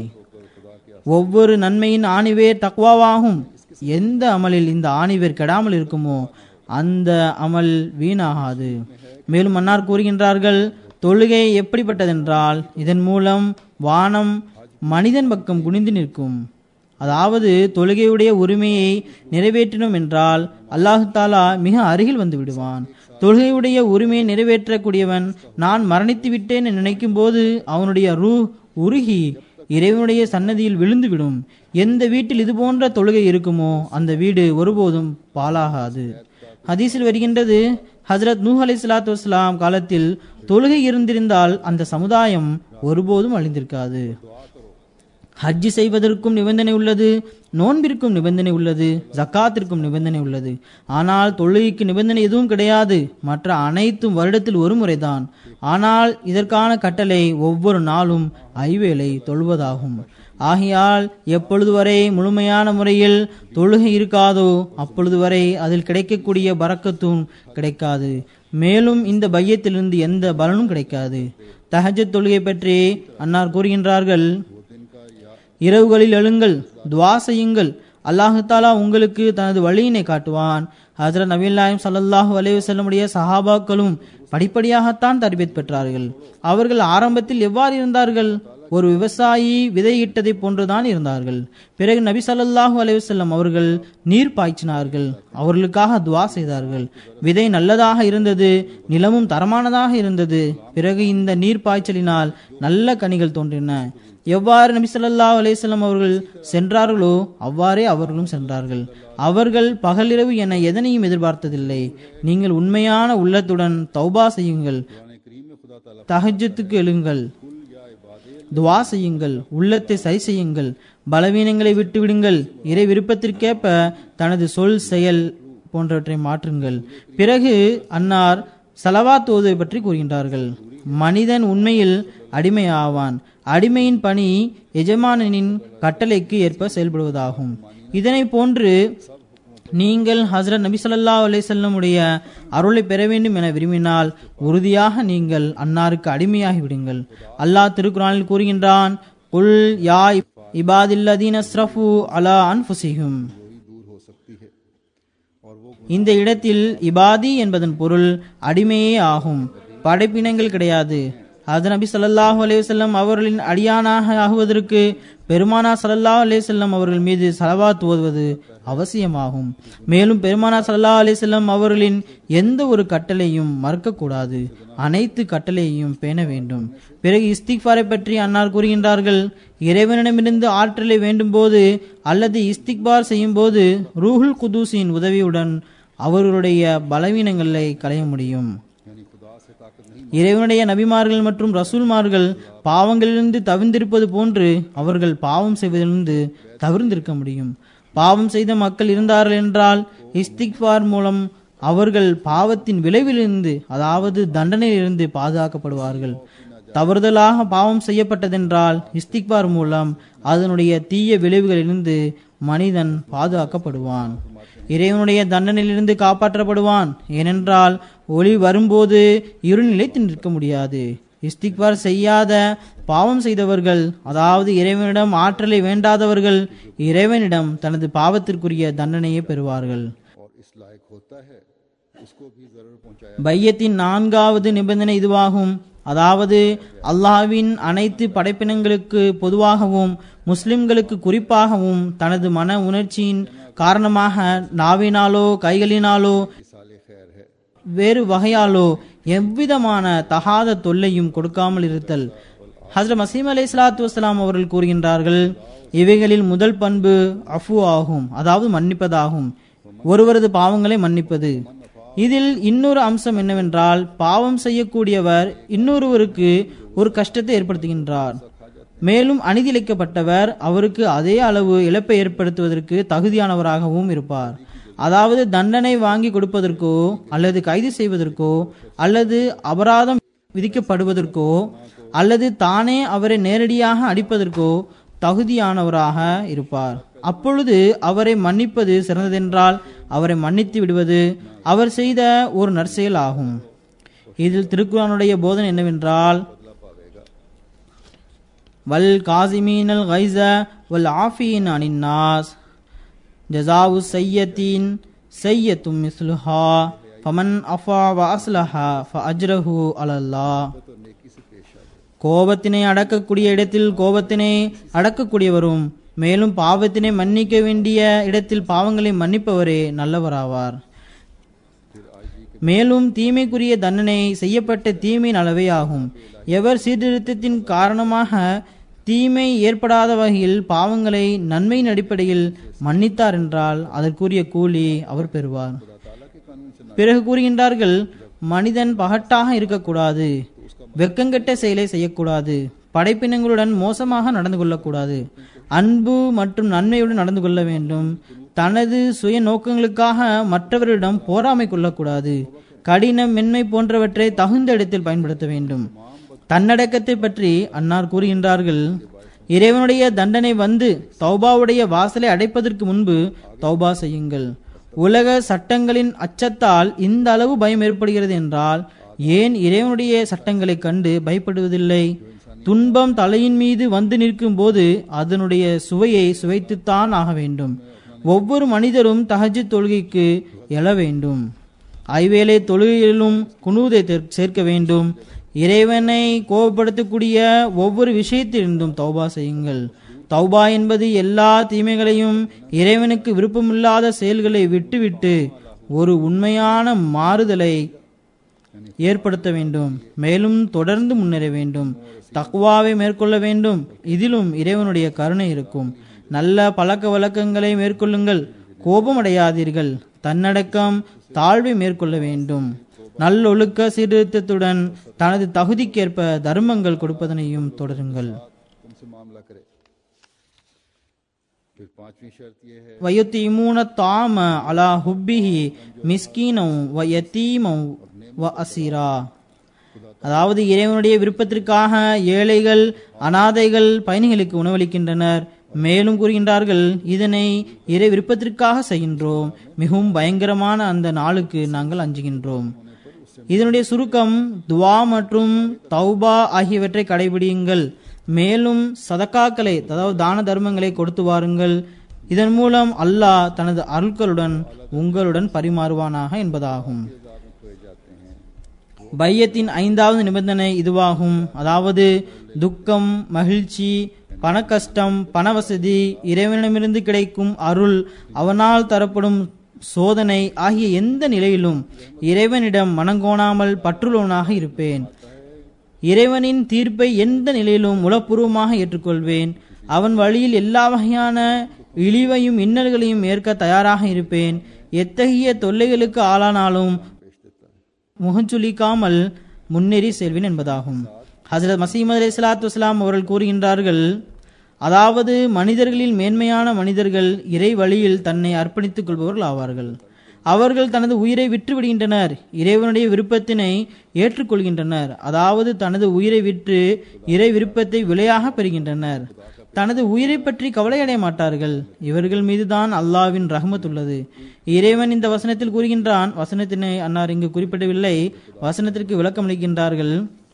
ஒவ்வொரு நன்மையின் ஆணிவேர் தக்வாவாகும் எந்த அமலில் இந்த ஆணிவேர் கெடாமல் இருக்குமோ அந்த அமல் வீணாகாது மேலும் மன்னார் கூறுகின்றார்கள் தொழுகை எப்படிப்பட்டதென்றால் இதன் மூலம் வானம் மனிதன் பக்கம் குனிந்து நிற்கும் அதாவது தொழுகையுடைய உரிமையை நிறைவேற்றினோம் என்றால் அல்லாஹு தாலா மிக அருகில் வந்து விடுவான் தொழுகையுடைய உரிமையை நிறைவேற்றக்கூடியவன் நான் மரணித்து விட்டேன் என நினைக்கும் போது அவனுடைய ரூ உருகி இறைவனுடைய சன்னதியில் விழுந்துவிடும் எந்த வீட்டில் இது போன்ற தொழுகை இருக்குமோ அந்த வீடு ஒருபோதும் பாலாகாது ஹதீஸில் வருகின்றது ஹஜரத் நூஹ் அலி சலாத்து வஸ்லாம் காலத்தில் தொழுகை இருந்திருந்தால் அந்த சமுதாயம் ஒருபோதும் அழிந்திருக்காது ஹஜ்ஜி செய்வதற்கும் நிபந்தனை உள்ளது நோன்பிற்கும் நிபந்தனை உள்ளது ஜக்காத்திற்கும் நிபந்தனை உள்ளது ஆனால் தொழுகைக்கு நிபந்தனை எதுவும் கிடையாது மற்ற அனைத்தும் வருடத்தில் ஒரு முறைதான் ஆனால் இதற்கான கட்டளை ஒவ்வொரு நாளும் ஐவேளை தொழுவதாகும் ஆகையால் எப்பொழுது வரை முழுமையான முறையில் தொழுகை இருக்காதோ அப்பொழுது வரை அதில் கிடைக்கக்கூடிய பறக்கத்தும் கிடைக்காது மேலும் இந்த பையத்திலிருந்து எந்த பலனும் கிடைக்காது தஹஜத் தொழுகை பற்றி அன்னார் கூறுகின்றார்கள் இரவுகளில் எழுங்கள் துவா செய்யுங்கள் அல்லாஹு தாலா உங்களுக்கு தனது வழியினை காட்டுவான் ஹஜரத் நபீல்லாயும் சல்லல்லாஹு அலைஹி வஸல்லமுடைய சஹாபாக்களும் படிப்படியாகத்தான் தர்பியத் பெற்றார்கள் அவர்கள் ஆரம்பத்தில் எவ்வாறு இருந்தார்கள் ஒரு விவசாயி விதையிட்டதை போன்றுதான் இருந்தார்கள் பிறகு நபி ஸல்லல்லாஹு அலைஹி வஸல்லம் அவர்கள் நீர் பாய்ச்சினார்கள் அவர்களுக்காக துவா செய்தார்கள் விதை நல்லதாக இருந்தது நிலமும் தரமானதாக இருந்தது பிறகு இந்த நீர் பாய்ச்சலினால் நல்ல கனிகள் தோன்றின எவ்வாறு நபி ஸல்லல்லாஹு அலைஹி வஸல்லம் அவர்கள் சென்றார்களோ அவ்வாறே அவர்களும் சென்றார்கள் அவர்கள் பகலிரவு என எதனையும் எதிர்பார்த்ததில்லை நீங்கள் உண்மையான உள்ளத்துடன் தௌபா செய்யுங்கள் कुरान करीम में खुदा ताला தஹஜ்ஜத்துக்கு எழுங்கள் துவா செய்யுங்கள் உள்ளத்தை சரி செய்யுங்கள் பலவீனங்களை விட்டு விடுங்கள் இறை விருப்பத்திற்கேற்ப தனது சொல் செயல் போன்றவற்றை மாற்றுங்கள் பிறகு அன்னார் சலவாத் ஓதுவை பற்றி கூறுகின்றார்கள் மனிதன் உண்மையில் அடிமை ஆவான் அடிமையின் பணி எஜமானனின் கட்டளைக்கு ஏற்ப செயல்படுவதாகும் இதனை போன்று நீங்கள் ஹசரத் நபி ஸல்லல்லாஹு அலைஹி வஸல்லம் உடைய அருளை பெற வேண்டும் என விரும்பினால் உறுதியாக நீங்கள் அன்னாருக்கு அடிமையாகி விடுங்கள் அல்லாஹ் திருக்குறானில் கூறுகின்றான் உல் யா இபாதில்லதீன அஸ்ரஃபு அலா அன்ஃபுசிஹும் वही दूर हो सकती है और वो இந்த இடத்தில் இபாதி என்பதன் பொருள் அடிமையே ஆகும் படைப்பினங்கள் கிடையாது அது நபி ஸல்லல்லாஹு அலைஹி வஸல்லம் அவர்களின் அடியானாக ஆகுவதற்கு பெருமானா ஸல்லல்லாஹு அலைஹி வஸல்லம் அவர்கள் மீது ஸலவாத் ஓதுவது அவசியமாகும் மேலும் பெருமானா ஸல்லல்லாஹு அலைஹி வஸல்லம் அவர்களின் எந்த ஒரு கட்டளையும் மறக்கக்கூடாது அனைத்து கட்டளையையும் பேண வேண்டும் பிறகு இஸ்திக்பாரை பற்றி அன்னார் கூறுகின்றார்கள் இறைவனிடமிருந்து ஆற்றலை வேண்டும் போது அல்லது இஸ்திக்பார் செய்யும் போது ரூஹுல் குதூசின் உதவியுடன் அவர்களுடைய பலவீனங்களை களைய முடியும் यानी खुदा से ताकत नहीं இறைவனுடைய நபிமார்கள் மற்றும் ரசூல்மார்கள் பாவங்களிலிருந்து தவிர்ந்திருப்பது போன்று அவர்கள் பாவம் செய்வதிலிருந்து தவிர்ந்திருக்க முடியும் பாவம் செய்த மக்கள் இருந்தார்கள் என்றால் இஸ்திக்பார் மூலம் அவர்கள் பாவத்தின் விளைவிலிருந்து அதாவது தண்டனையிலிருந்து பாதுகாக்கப்படுவார்கள் தவறுதலாக பாவம் செய்யப்பட்டதென்றால் இஸ்திக்பார் மூலம் அதனுடைய தீய விளைவுகளிலிருந்து மனிதன் பாதுகாக்கப்படுவான் இறைவனுடைய தண்டனையிலிருந்து காப்பாற்றப்படுவான் ஏனென்றால் ஒளி வரும்போது இருள் நிலைத்து நிற்க முடியாது இஸ்திக்பார் செய்யாத பாவம் செய்தவர்கள் அதாவது இறைவனிடம் ஆற்றலை வேண்டாதவர்கள் இறைவனிடம் தனது பாவத்திற்குரிய தண்டனையை பெறுவார்கள் और इस लायक होता है उसको भी जरूर पहुंचाया பையத்தின் நான்காவது நிபந்தனை இதுவாகும் அதாவது அல்லாஹ்வின் அனைத்து படைப்பினங்களுக்கு பொதுவாகவும் முஸ்லிம்களுக்கு குறிப்பாகவும் தனது மன உணர்ச்சியின் காரணமாக நாவினாலோ கைகளினாலோ साले खैर है வேறு வகையாலோ எவ்விதமான தகாத தொல்லையும் கொடுக்காமல் இருத்தல் ஹஸ்ரத் மசீம் அலை சலாத்து வசலாம் அவர்கள் கூறுகின்றார்கள் இவைகளில் முதல் பண்பு அஃபு ஆகும் அதாவது மன்னிப்பதாகும் ஒருவரது பாவங்களை மன்னிப்பது இதில் இன்னொரு அம்சம் என்னவென்றால் பாவம் செய்யக்கூடியவர் இன்னொருவருக்கு ஒரு கஷ்டத்தை ஏற்படுத்துகின்றார் மேலும் அநீதிழைக்கப்பட்டவர் அவருக்கு அதே அளவு இழப்பை ஏற்படுத்துவதற்கு தகுதியானவராகவும் இருப்பார் அதாவது தண்டனை வாங்கி கொடுப்பதற்கோ அல்லது கைது செய்வதற்கோ அல்லது அபராதம் விதிக்கப்படுவதற்கோ அல்லது தானே அவரை நேரடியாக அடிப்பதற்கோ தகுதியானவராக இருப்பார் அப்பொழுது அவரை மன்னிப்பது சிறந்ததென்றால் அவரை மன்னித்து விடுவது அவர் செய்த ஒரு நற்செயல் ஆகும் இதில் திருக்குறானுடைய போதனை என்னவென்றால் வல் காசிமீனல் கைஸ வல் ஆஃபீன் அனின்னாஸ் ஜசாவு சையத்தின் சையத்தும் மிஸ்லுஹா ஃபமன் அஃபா வ அஸ்லஹா ஃப அஜ்ரஹு அலல்லா கோபத்தினை அடக்கக்கூடிய இடத்தில் கோபத்தினை அடக்கக்கூடியவரும் மேலும் பாவத்தினை மன்னிக்க வேண்டிய இடத்தில் பாவங்களை மன்னிப்பவரே நல்லவராவார் மேலும் தீமைக்குரிய தண்டனை செய்யப்பட்ட தீமையின் அளவே ஆகும் எவர் சீர்திருத்தத்தின் காரணமாக தீமை ஏற்படாத வகையில் பாவங்களை நன்மையின் அடிப்படையில் மன்னித்தார் என்றால் அதற்குரிய கூலி அவர் பெறுவார் பிறகு கூறுகின்றார்கள் மனிதன் பகட்டாக இருக்கக்கூடாது வெக்கங்கெட்ட செயலை செய்யக்கூடாது படைப்பினங்களுடன் மோசமாக நடந்து கொள்ளக்கூடாது அன்பு மற்றும் நன்மையுடன் நடந்து கொள்ள வேண்டும் தனது சுய நோக்கங்களுக்காக மற்றவரிடம் போராமை கொள்ளக்கூடாது கடினம் மென்மை போன்றவற்றை தகுந்த இடத்தில் பயன்படுத்த வேண்டும் தன்னடக்கத்தை பற்றி அன்னார் கூறுகின்றார்கள் இறைவனுடைய தண்டனை வந்து தௌபாவுடைய வாசலை அடைப்பதற்கு முன்பு தௌபா செய்யுங்கள் உலக சட்டங்களின் அச்சத்தால் இந்த அளவு பயம் ஏற்படுகிறது என்றால் ஏன் இறைவனுடைய சட்டங்களை கண்டு பயப்படுவதில்லை துன்பம் தலையின் மீது வந்து நிற்கும் போது அதனுடைய சுவையை சுவைத்துத்தான் ஆக வேண்டும் ஒவ்வொரு மனிதரும் தஹஜ் தொழுகைக்கு எழ வேண்டும் ஐவேளை தொழுகையிலும் குனூதை தேர்- சேர்க்க வேண்டும் இறைவனை கோபப்படுத்தக்கூடிய ஒவ்வொரு விஷயத்திலிருந்தும் தௌபா செய்யுங்கள் தௌபா என்பது எல்லா தீமைகளையும் இறைவனுக்கு விருப்பமில்லாத செயல்களை விட்டுவிட்டு ஒரு உண்மையான மாறுதலை ஏற்படுத்த வேண்டும் மேலும் தொடர்ந்து முன்னேற வேண்டும் தக்வாவை மேற்கொள்ள வேண்டும் இதிலும் இறைவனுடைய கருணை இருக்கும் நல்ல பழக்க வழக்கங்களை மேற்கொள்ளுங்கள் கோபமடையாதீர்கள் தன்னடக்கம் தாழ்வை மேற்கொள்ள வேண்டும் நல்லொழுக்க சீர்திருத்தத்துடன் தனது தகுதிக்கேற்ப தர்மங்கள் கொடுப்பதனையும் தொடருங்கள் तुमसे मामला करे फिर पांचवी शर्त यह है வயுத்தீமூன தாம அலா ஹுப்பிஹி மிஸ்கீனம் வ யத்தீமம் வ அசீரா அதாவது இறைவனுடைய விருப்பத்திற்காக ஏழைகள் அனாதைகள் பயணிகளுக்கு உணவளிக்கின்றனர் மேலும் கூறுகின்றார்கள் இதனை இறை விருப்பத்திற்காக செய்கின்றோம் மிகவும் பயங்கரமான அந்த நாளுக்கு நாங்கள் அஞ்சுகின்றோம் இதனுடைய சுருக்கம் துவா மற்றும் தௌபா ஆகியவற்றை கடைபிடியுங்கள் மேலும் சதக்காக்களை அதாவது தான தர்மங்களை கொடுத்து வாருங்கள் இதன் மூலம் அல்லாஹ் தனது அருள்களுடன் உங்களுடன் பரிமாறுவானாக என்பதாகும் பையத்தின் ஐந்தாவது நிபந்தனை இதுவாகும் அதாவது துக்கம் மகிழ்ச்சி பணக்கஷ்டம் பணவசதி இறைவனிடமிருந்து கிடைக்கும் அருள் அவனால் தரப்படும் சோதனை ஆகிய எந்த நிலையிலும் இறைவனிடம் மனங்கோணாமல் பற்றுள்ளவனாக இருப்பேன் இறைவனின் தீர்ப்பை எந்த நிலையிலும் உளப்பூர்வமாக ஏற்றுக்கொள்வேன் அவன் வழியில் எல்லா வகையான இழிவையும் இன்னல்களையும் ஏற்க தயாராக இருப்பேன் எத்தகைய தொல்லைகளுக்கு ஆளானாலும் முகஞ்சுளிக்காமல் முன்னேறி செல்வேன் என்பதாகும் ஹசரத் மசீமது அலி சலாத்து வஸ்லாம் அவர்கள் கூறுகின்றார்கள் அதாவது மனிதர்களில் மேன்மையான மனிதர்கள் இறை வழியில் தன்னை அர்ப்பணித்துக் கொள்பவர்கள் ஆவார்கள் அவர்கள் தனது உயிரை விற்று விடுகின்றனர் இறைவனுடைய விருப்பத்தினை ஏற்றுக்கொள்கின்றனர் அதாவது தனது உயிரை விற்று இறை விருப்பத்தை விலையாக பெறுகின்றனர் தனது உயிரை பற்றி கவலையடைய மாட்டார்கள் இவர்கள் மீதுதான் அல்லாவின் ரஹமத் உள்ளது இறைவன் இந்த வசனத்தில் கூறுகின்றான் வசனத்தினை அன்னார் இங்கு குறிப்பிடவில்லை வசனத்திற்கு விளக்கம் அளிக்கின்றார்கள்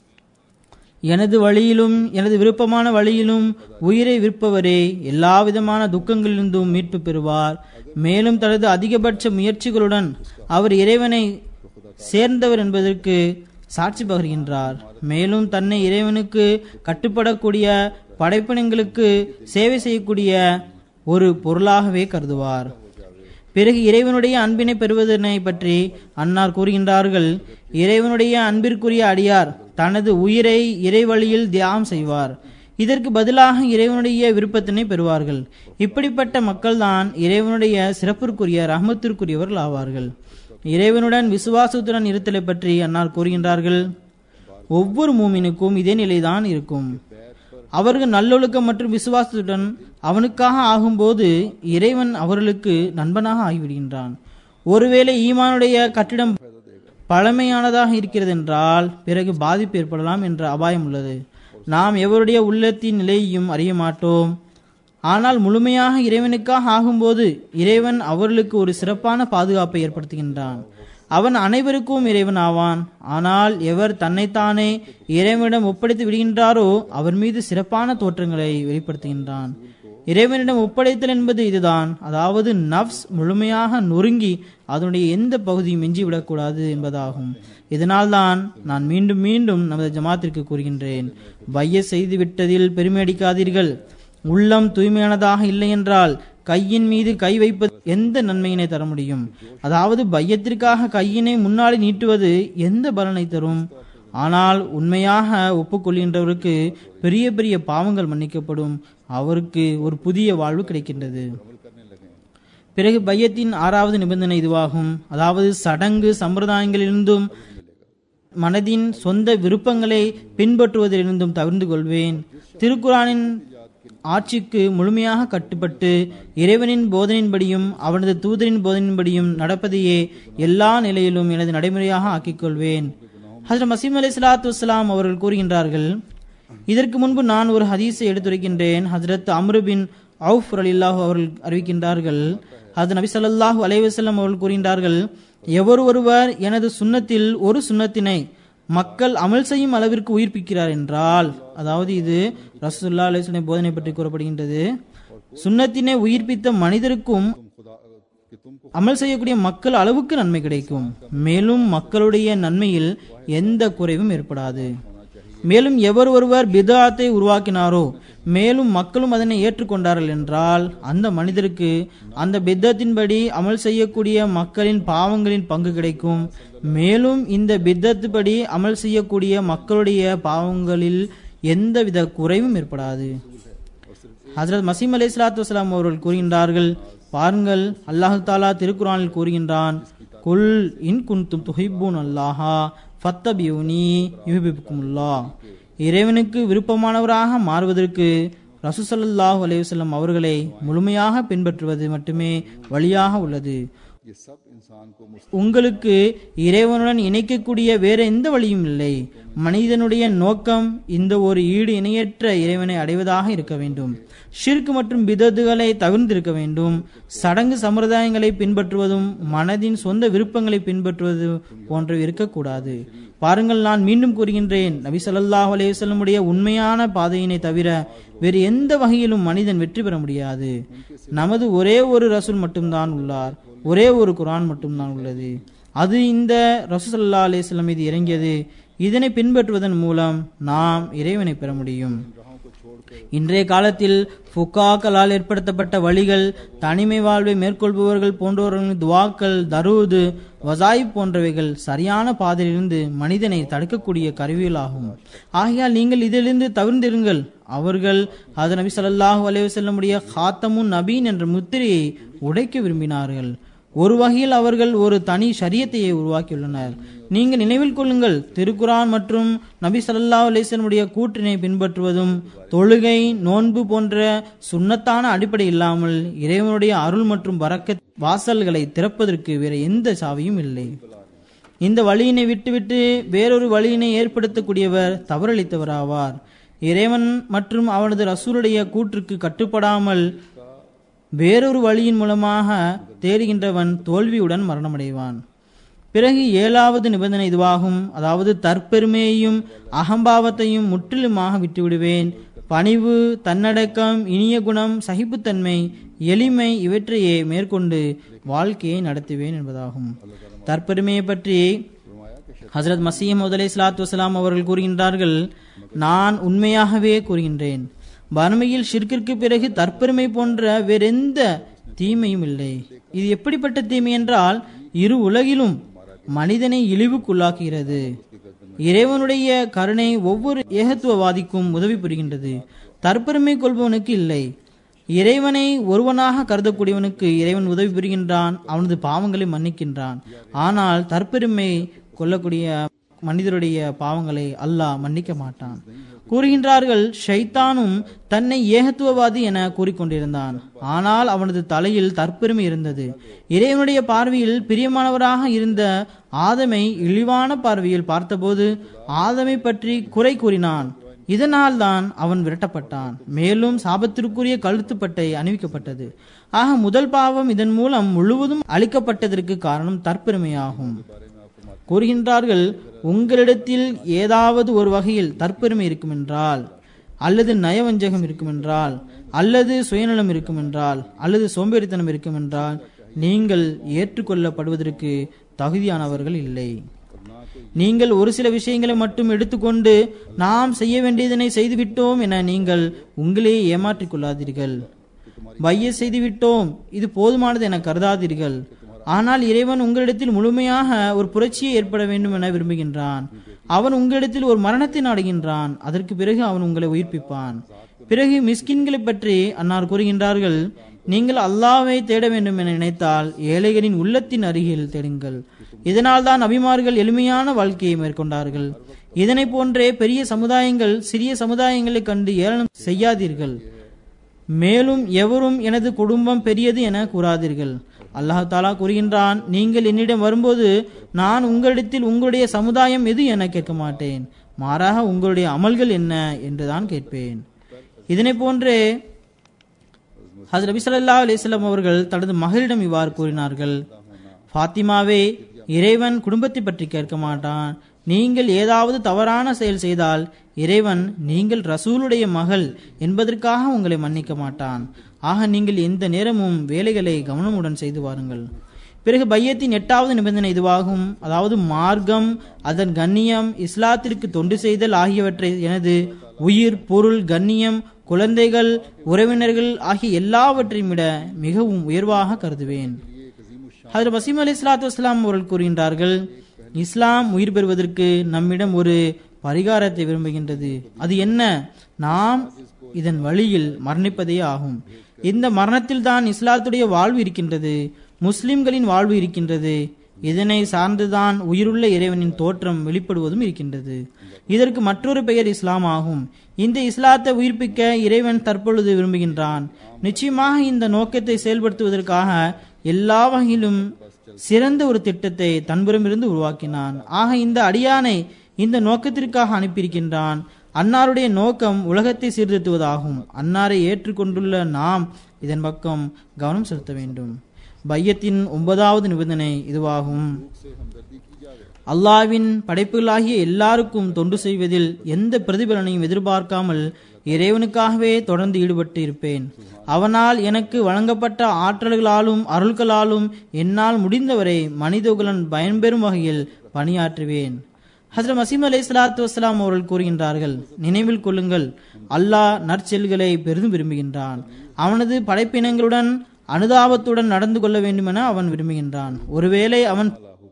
எனது வழியிலும் எனது விருப்பமான வழியிலும் உயிரை விற்பவரே எல்லா விதமான துக்கங்களிலிருந்தும் மீட்பு பெறுவார் மேலும் தனது அதிகபட்ச முயற்சிகளுடன் அவர் இறைவனை சேர்ந்தவர் என்பதற்கு சாட்சி பகர்கின்றார் மேலும் தன்னை இறைவனுக்கு கட்டுப்படக்கூடிய படைப்பினங்களுக்கு சேவை செய்யக்கூடிய ஒரு பொருளாகவே கருதுவார் பிறகு இறைவனுடைய அன்பினை பெறுவதனை பற்றி அன்னார் கூறுகின்றார்கள் இறைவனுடைய அன்பிற்குரிய அடியார் தனது உயிரை இறை வழியில் தியாகம் செய்வார் இதற்கு பதிலாக இறைவனுடைய விருப்பத்தினை பெறுவார்கள் இப்படிப்பட்ட மக்கள்தான் இறைவனுடைய சிறப்பிற்குரிய ரஹமத்திற்குரியவர்கள் ஆவார்கள் இறைவனுடன் விசுவாசத்துடன் இருத்தலை பற்றி அன்னார் கூறுகின்றார்கள் ஒவ்வொரு மூமினுக்கும் இதே நிலைதான் இருக்கும் அவர்கள் நல்லொழுக்கம் மற்றும் விசுவாசத்துடன் அவனுக்காக ஆகும்போது இறைவன் அவர்களுக்கு நண்பனாக ஆகிவிடுகின்றான் ஒருவேளை ஈமானுடைய கட்டிடம் பழமையானதாக இருக்கிறது என்றால் பிறகு பாதிப்பு ஏற்படலாம் என்ற அபாயம் உள்ளது நாம் எவருடைய உள்ளத்தின் நிலையையும் அறிய மாட்டோம் ஆனால் முழுமையாக இறைவனுக்காக ஆகும்போது இறைவன் அவர்களுக்கு ஒரு சிறப்பான பாதுகாப்பை ஏற்படுத்துகின்றான் அவன் அனைவருக்கும் இறைவன் ஆவான் ஆனால் எவர் தன்னைத்தானே இறைவனிடம் ஒப்படைத்து விடுகின்றாரோ அவர் மீது சிறப்பான தோற்றங்களை வெளிப்படுத்துகின்றான் இறைவனிடம் ஒப்படைத்தல் என்பது இதுதான் அதாவது நப்ஸ் முழுமையாக நொறுங்கி அதனுடைய எந்த பகுதியும் மிஞ்சிவிடக்கூடாது என்பதாகும் இதனால்தான் நான் மீண்டும் மீண்டும் நமது ஜமாத்திற்கு கூறுகின்றேன் பைய செய்து விட்டதில் பெருமை அடிக்காதீர்கள் உள்ளம் தூய்மையானதாக இல்லை என்றால் கையின் மீது கை வைப்பது எந்த நன்மையினை தர முடியும் அதாவது பையத்திற்காக கையினை முன்னாடி நீட்டுவது எந்த பலனை தரும் ஆனால் உண்மையாக ஒப்புக்கொள்கின்றவருக்கு பெரிய பெரிய பாவங்கள் மன்னிக்கப்படும் அவருக்கு ஒரு புதிய வாழ்வு கிடைக்கின்றது பிறகு பையத்தின் ஆறாவது நிபந்தனை இதுவாகும் அதாவது சடங்கு சம்பிரதாயங்களிலிருந்தும் மனதின் சொந்த விருப்பங்களை பின்பற்றுவதிலிருந்தும் தவிர்ந்து கொள்வேன் திருக்குறானின் ஆட்சிக்கு முழுமையாக கட்டுப்பட்டு இறைவனின் போதனையின்படியும் அவனது தூதரின் போதனையின்படியும் நடப்பதையே எல்லா நிலையிலும் எனது நடைமுறையாக ஆக்கிக் கொள்வேன் ஹசரத் மசீம் அலி சலாத்து வலாம் அவர்கள் கூறுகின்றார்கள் இதற்கு முன்பு நான் ஒரு ஹதீஸை எடுத்துரைக்கின்றேன் ஹசரத் அம்ரு பின் அவுஃப் அலில்லாஹு அவர்கள் அறிவிக்கின்றார்கள் அது நபி ஸல்லல்லாஹு அலைஹி வஸல்லம் அவர்கள் கூறுகின்றார்கள் எவர் ஒருவர் எனது சுன்னத்தில் ஒரு சுன்னத்தினை மக்கள் அமல் செய்யும் அளவிற்கு உயிர்ப்பிக்கிறார் என்றால் அதாவது இது ரசூல்லா அலிஸ்வலை போதனை பற்றி கூறப்படுகின்றது சுன்னத்தினை உயிர்ப்பித்த மனிதருக்கும் कि तुमको அமல் செய்யக்கூடிய மக்கள் அளவுக்கு நன்மை கிடைக்கும் மேலும் மக்களுடைய நன்மையில் எந்த குறைவும் ஏற்படாது மேலும் எவர் ஒருவர் பிதாத்தை உருவாக்கினாரோ மேலும் மக்களும் அதனை ஏற்றுக்கொண்டார்கள் என்றால் அந்த மனிதருக்கு அந்த பித்தத்தின்படி அமல் செய்யக்கூடிய மக்களின் பாவங்களின் பங்கு கிடைக்கும் மேலும் இந்த பித்தத்து படி அமல் செய்யக்கூடிய மக்களுடைய பாவங்களில் எந்தவித குறைவும் ஏற்படாது ஹசரத் மசீம் அலி இஸ்லாத்து வஸ்லாம் அவர்கள் கூறுகின்றார்கள் பாருங்கள் அல்லாஹு தாலா திருக்குறானில் கூறுகின்றான் குல் இன் குன்தும் துஹிப்பூன் அல்லாஹா ஃபத்தபியூனி யுஹிபுக்குமுல்லா இறைவனுக்கு விருப்பமானவராக மாறுவதற்கு ரசூசல்லாஹு அலைவசல்லம் அவர்களை முழுமையாக பின்பற்றுவது மட்டுமே வழியாக உள்ளது ये सब इंसान को मुस्त உங்களுக்கு இறைவனுடன் இணைக்கக்கூடிய வேற எந்த வழியும் இல்லை மனிதனுடைய நோக்கம் இந்த ஒரு ஈடு இணையற்ற இறைவனை அடைவதாக இருக்க வேண்டும் ஷிர்க் மற்றும் பிதத்துகளை தவிர்த்திருக்க வேண்டும் சடங்கு சம்பிரதாயங்களை பின்பற்றுவதும் மனதின் சொந்த விருப்பங்களை பின்பற்றுவது போன்றவை இருக்கக்கூடாது பாருங்கள் நான் மீண்டும் கூறுகின்றேன் நபி ஸல்லல்லாஹு அலைஹி வஸல்லமுடைய உண்மையான பாதையினை தவிர வேறு எந்த வகையிலும் மனிதன் வெற்றி பெற முடியாது நமது ஒரே ஒரு ரசூல் மட்டும்தான் உள்ளார் ஒரே ஒரு குரான் மட்டும்தான் உள்ளது அது இந்த ரசூசல்லா அலிஸ்லாம் மீது இறங்கியது இதனை பின்பற்றுவதன் மூலம் நாம் இறைவனை பெற முடியும் இன்றைய காலத்தில் ஃபுக்காக்களால் ஏற்படுத்தப்பட்ட வழிகள் தனிமை வாழ்வை மேற்கொள்பவர்கள் போன்றவர்களின் துவாக்கள் தரூது வசாய் போன்றவைகள் சரியான பாதையிலிருந்து மனிதனை தடுக்கக்கூடிய கருவிகளாகும் ஆகையால் நீங்கள் இதிலிருந்து தவிர்ந்திருங்கள் அவர்கள் அது நபி ஸல்லல்லாஹு அலைஹி வஸல்லமுடைய ஹாத்தமுன் நபீன் என்ற முத்திரையை உடைக்க விரும்பினார்கள் ஒரு வகையில் அவர்கள் ஒரு தனி ஷரியத்தையை உருவாக்கியுள்ளனர் நீங்கள் நினைவில் கொள்ளுங்கள் திருக்குரான் மற்றும் நபி ஸல்லல்லாஹு அலைஹி வஸல்லமுடைய கூற்றினை பின்பற்றுவதும் தொழுகை நோன்பு போன்ற சுன்னத்தான அடிப்படை இல்லாமல் இறைவனுடைய அருள் மற்றும் வரக்கத் வாசல்களை திறப்பதற்கு வேற எந்த சாவியும் இல்லை இந்த வழியினை விட்டுவிட்டு வேறொரு வழியினை ஏற்படுத்தக்கூடியவர் தவறளித்தவராவார் இறைவன் மற்றும் அவனது ரசூலுடைய கூற்றுக்கு கட்டுப்படாமல் வேறொரு வழியின் மூலமாக தேடுகின்றவன் தோல்வியுடன் மரணமடைவான் பிறகு ஏழாவது நிபந்தனை இதுவாகும் அதாவது தற்பெருமையையும் அகம்பாவத்தையும் முற்றிலுமாக விட்டுவிடுவேன் பணிவு தன்னடக்கம் இனிய குணம் சகிப்புத்தன்மை எளிமை இவற்றையே மேற்கொண்டு வாழ்க்கையை நடத்துவேன் என்பதாகும் தற்பெருமையை பற்றி ஹசரத் மசீம் முதலே சலாத்து வசலாம் அவர்கள் கூறுகின்றார்கள் நான் உண்மையாகவே கூறுகின்றேன் வறுமையில் ஷிர்கிற்கு பிறகு தற்பெருமை போன்ற வேறெந்த தீமையும் இல்லை இது எப்படிப்பட்ட தீமை என்றால் இரு உலகிலும் மனிதனை இழிவுக்குள்ளாக்குகிறது இறைவனுடைய கருணை ஒவ்வொரு ஏகத்துவவாதிக்கும் உதவி புரிகின்றது தற்பெருமை கொள்பவனுக்கு இல்லை இறைவனை ஒருவனாக கருதக்கூடியவனுக்கு இறைவன் உதவி புரிகின்றான் அவனது பாவங்களை மன்னிக்கின்றான் ஆனால் தற்பெருமை கொள்ளக்கூடிய மனிதருடைய பாவங்களை அல்லாஹ் மன்னிக்க மாட்டான் கூறுகின்றார்கள் ஷைத்தானும் தன்னை ஏகத்துவவாதி என கூறிக்கொண்டிருந்தான் ஆனால் அவனது தலையில் தற்பெருமை இருந்தது இறைவனுடைய பார்வையில் பிரியமானவராக இருந்த ஆதமை இழிவான பார்வையில் பார்த்தபோது ஆதமை பற்றி குறை கூறினான் இதனால் தான் அவன் விரட்டப்பட்டான் மேலும் சாபத்திற்குரிய கழுத்துப்பட்டை அணிவிக்கப்பட்டது ஆக முதல் பாவம் இதன் மூலம் முழுவதும் அளிக்கப்பட்டதற்கு காரணம் தற்பெருமையாகும் கூறுகின்றார்கள் உங்களிடத்தில் ஏதாவது ஒரு வகையில் தற்பெருமை இருக்குமென்றால் அல்லது நயவஞ்சகம் இருக்குமென்றால் அல்லது சுயநலம் இருக்குமென்றால் அல்லது சோம்பேறித்தனம் இருக்குமென்றால் நீங்கள் ஏற்றுக்கொள்ளப்படுவதற்கு தகுதியானவர்கள் இல்லை நீங்கள் ஒரு சில விஷயங்களை மட்டும் எடுத்துக்கொண்டு நாம் செய்ய வேண்டியதனை செய்துவிட்டோம் என நீங்கள் உங்களையே ஏமாற்றிக் கொள்ளாதீர்கள் வைய செய்துவிட்டோம் இது போதுமானது என கருதாதீர்கள் ஆனால் இறைவன் உங்களிடத்தில் முழுமையாக ஒரு புரட்சியை ஏற்பட வேண்டும் என விரும்புகின்றான் அவன் உங்களிடத்தில் ஒரு மரணத்தை நாடுகின்றான் அதற்கு பிறகு அவன் உங்களை உயிர்ப்பிப்பான் பிறகு மிஸ்கின்களை பற்றி அன்னார் கூறுகின்றார்கள் நீங்கள் அல்லாவை தேட வேண்டும் என நினைத்தால் ஏழைகளின் உள்ளத்தின் அருகில் தேடுங்கள் இதனால் தான் அபிமார்கள் எளிமையான வாழ்க்கையை மேற்கொண்டார்கள் இதனை போன்றே பெரிய சமுதாயங்கள் சிறிய சமுதாயங்களை கண்டு ஏளனம் செய்யாதீர்கள் மேலும் எவரும் எனது குடும்பம் பெரியது என கூறாதீர்கள் அல்லாஹ் தாலா கூறுகின்றான் நீங்கள் என்னிடம் வரும்போது நான் உங்களிடத்தில் உங்களுடைய சமுதாயம் எது என கேட்க மாட்டேன் மாறாக உங்களுடைய அமல்கள் என்ன என்றுதான் கேட்பேன் இதனை போன்றே ஹசரத் நபி ஸல்லல்லாஹு அலைஹி வஸல்லம் அவர்கள் தனது மகளிடம் இவ்வாறு கூறினார்கள் ஃபாத்திமாவே இறைவன் குடும்பத்தை பற்றி கேட்க மாட்டான் நீங்கள் ஏதாவது தவறான செயல் செய்தால் இறைவன் நீங்கள் ரசூலுடைய மகள் என்பதற்காக உங்களை மன்னிக்க மாட்டான் ஆக நீங்கள் எந்த நேரமும் வேலைகளை கவனமுடன் செய்து வாருங்கள் பிறகு பையத்தின் எட்டாவது நிபந்தனை இதுவாகும் அதாவது மார்க்கம் அதன் கண்ணியம் இஸ்லாத்திற்கு தொண்டு செய்தல் ஆகியவற்றை எனது உயிர் பொருள் கண்ணியம் குழந்தைகள் உறவினர்கள் ஆகிய எல்லாவற்றையும் விட மிகவும் உயர்வாக கருதுவேன் ஹதரத் வசீம் அலி இஸ்லாத்து வஸ்லாம் அவர்கள் கூறுகின்றார்கள் இஸ்லாம் உயிர் பெறுவதற்கு நம்மிடம் ஒரு பரிகாரத்தை விரும்புகின்றது அது என்ன நாம் இதன் வழியில் மரணிப்பதே ஆகும் இந்த மரணத்தில் தான் இஸ்லாத்துடைய வாழ்வு இருக்கின்றது முஸ்லிம்களின் வாழ்வு இருக்கின்றது இதனை சார்ந்துதான் உயிருள்ள இறைவனின் தோற்றம் வெளிப்படுவதும் இருக்கின்றது இதற்கு மற்றொரு பெயர் இஸ்லாம் ஆகும் இந்த இஸ்லாத்தை உயிர்ப்பிக்க இறைவன் தற்பொழுது விரும்புகின்றான் நிச்சயமாக இந்த நோக்கத்தை செயல்படுத்துவதற்காக எல்லா வகையிலும் சிறந்த ஒரு திட்டத்தை தன்புறமிருந்து உருவாக்கினான் ஆக இந்த அடியானை இந்த நோக்கத்திற்காக அனுப்பியிருக்கின்றான் அன்னாருடைய நோக்கம் உலகத்தை சீர்திருத்துவதாகும் அன்னாரை ஏற்றுக்கொண்டுள்ள நாம் இதன் பக்கம் கவனம் செலுத்த வேண்டும் பையத்தின் ஒன்பதாவது நிபந்தனை இதுவாகும் அல்லாவின் படைப்புகளாகிய எல்லாருக்கும் தொண்டு செய்வதில் எந்த பிரதிபலனையும் எதிர்பார்க்காமல் இறைவனுக்காகவே தொடர்ந்து ஈடுபட்டு இருப்பேன் அவனால் எனக்கு வழங்கப்பட்ட ஆற்றல்களாலும் அருள்களாலும் என்னால் முடிந்தவரை மனிதகுலன் பயன்பெறும் வகையில் பணியாற்றுவேன் ஹசரத் மசீம் அலை சலாத்து வசலாம் அவர்கள் கூறுகின்றார்கள் நினைவில் கொள்ளுங்கள் அல்லாஹ் நற்செல்களை பெரிதும் விரும்புகின்றான் அவனது படைப்பினங்களுடன் அனுதாபத்துடன் நடந்து கொள்ள வேண்டுமென அவன் விரும்புகின்றான் ஒருவேளை அவன்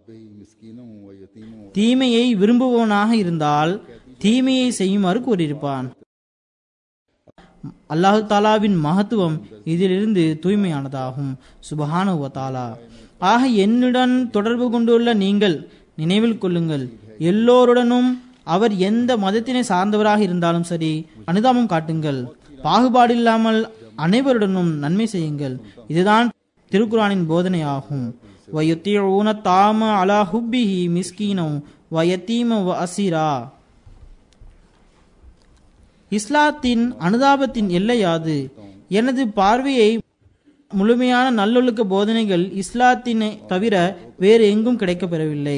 தீமையை விரும்புபவனாக இருந்தால் தீமையை செய்யுமாறு கூறியிருப்பான் அல்லாஹு தாலாவின் மகத்துவம் இதிலிருந்து தூய்மையானதாகும் சுபஹானு தாலா ஆக என்னுடன் தொடர்பு கொண்டுள்ள நீங்கள் நினைவில் கொள்ளுங்கள் எல்லோருடனும் அவர் எந்த மதத்தினை சார்ந்தவராக இருந்தாலும் சரி அனுதாபம் காட்டுங்கள் பாகுபாடு இல்லாமல் அனைவருடனும் நன்மை செய்யுங்கள் இதுதான் திருக்குறானின் போதனை ஆகும் வயுத்தீன தாம அலா ஹுப்பிஹி மிஸ்கீனம் வயத்தீம வ அசிரா இஸ்லாத்தின் அனுதாபத்தின் எல்லையாது எனது பார்வையை முழுமையான நல்லொழுக்க போதனைகள் இஸ்லாத்தினை தவிர வேறு எங்கும் கிடைக்கப்பெறவில்லை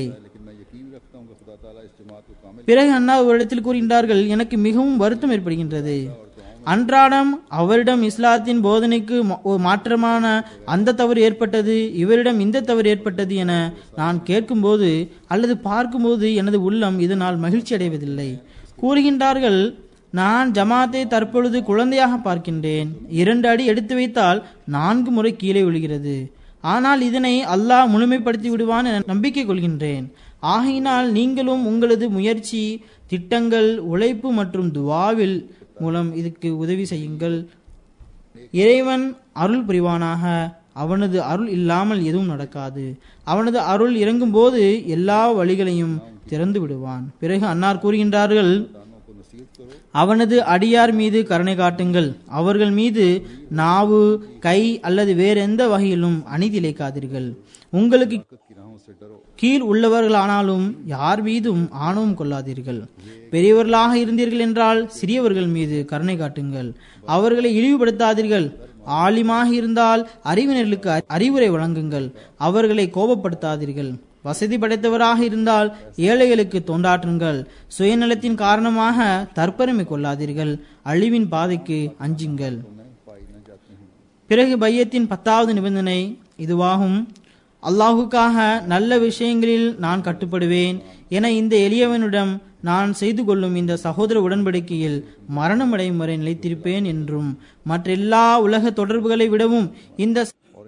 பிறகு அண்ணா ஒரு இடத்தில் கூறுகின்றார்கள் எனக்கு மிகவும் வருத்தம் ஏற்படுகின்றது அன்றாடம் அவரிடம் இஸ்லாத்தின் போதனைக்கு ஒரு மாற்றமான அந்த தவறு ஏற்பட்டது இவரிடம் இந்த தவறு ஏற்பட்டது என நான் கேட்கும்போது அல்லது பார்க்கும்போது எனது உள்ளம் இதனால் மகிழ்ச்சி அடைவதில்லை கூறுகின்றார்கள் நான் ஜமாத்தை தற்பொழுது குழந்தையாக பார்க்கின்றேன் இரண்டு அடி எடுத்து வைத்தால் நான்கு முறை கீழே விழுகிறது ஆனால் இதனை அல்லாஹ் முழுமைப்படுத்தி விடுவான் என நம்பிக்கை கொள்கின்றேன் ஆகையினால் நீங்களும் உங்களது முயற்சி திட்டங்கள் உழைப்பு மற்றும் துவாவில் மூலம் இதுக்கு உதவி செய்யுங்கள் இறைவன் அருள் புரிவானாக அவனது அருள் இல்லாமல் எதுவும் நடக்காது அவனது அருள் இறங்கும் போது எல்லா வழிகளையும் திறந்து விடுவான் பிறகு அன்னார் கூறுகின்றார்கள் அவனது அடியார் மீது கருணை காட்டுங்கள் அவர்கள் மீது நாவு கை அல்லது வேறெந்த வகையிலும் அநீதிழைக்காதீர்கள் உங்களுக்கு கீழ் உள்ளவர்களானாலும் யார் மீதும் ஆணவம் கொள்ளாதீர்கள் பெரியவர்களாக இருந்தீர்கள் என்றால் சிறியவர்கள் மீது கருணை காட்டுங்கள் அவர்களை இழிவுபடுத்தாதீர்கள் ஆலிமாக இருந்தால் அறிவினர்களுக்கு அறிவுரை வழங்குங்கள் அவர்களை கோபப்படுத்தாதீர்கள் வசதி படைத்தவராக இருந்தால் ஏழைகளுக்கு தொண்டாற்றுங்கள் சுயநலத்தின் காரணமாக தற்பெருமை கொள்ளாதீர்கள் அழிவின் பாதைக்கு அஞ்சுங்கள் பிறகு பையத்தின் பத்தாவது நிபந்தனை இதுவாகும் அல்லாஹுக்காக நல்ல விஷயங்களில் நான் கட்டுப்படுவேன் என இந்த எளியவனிடம் நான் செய்து கொள்ளும் இந்த சகோதர உடன்படிக்கையில் மரணமடையும் வரை நிலைத்திருப்பேன் என்றும் மற்றெல்லா உலக தொடர்புகளை விடவும் இந்த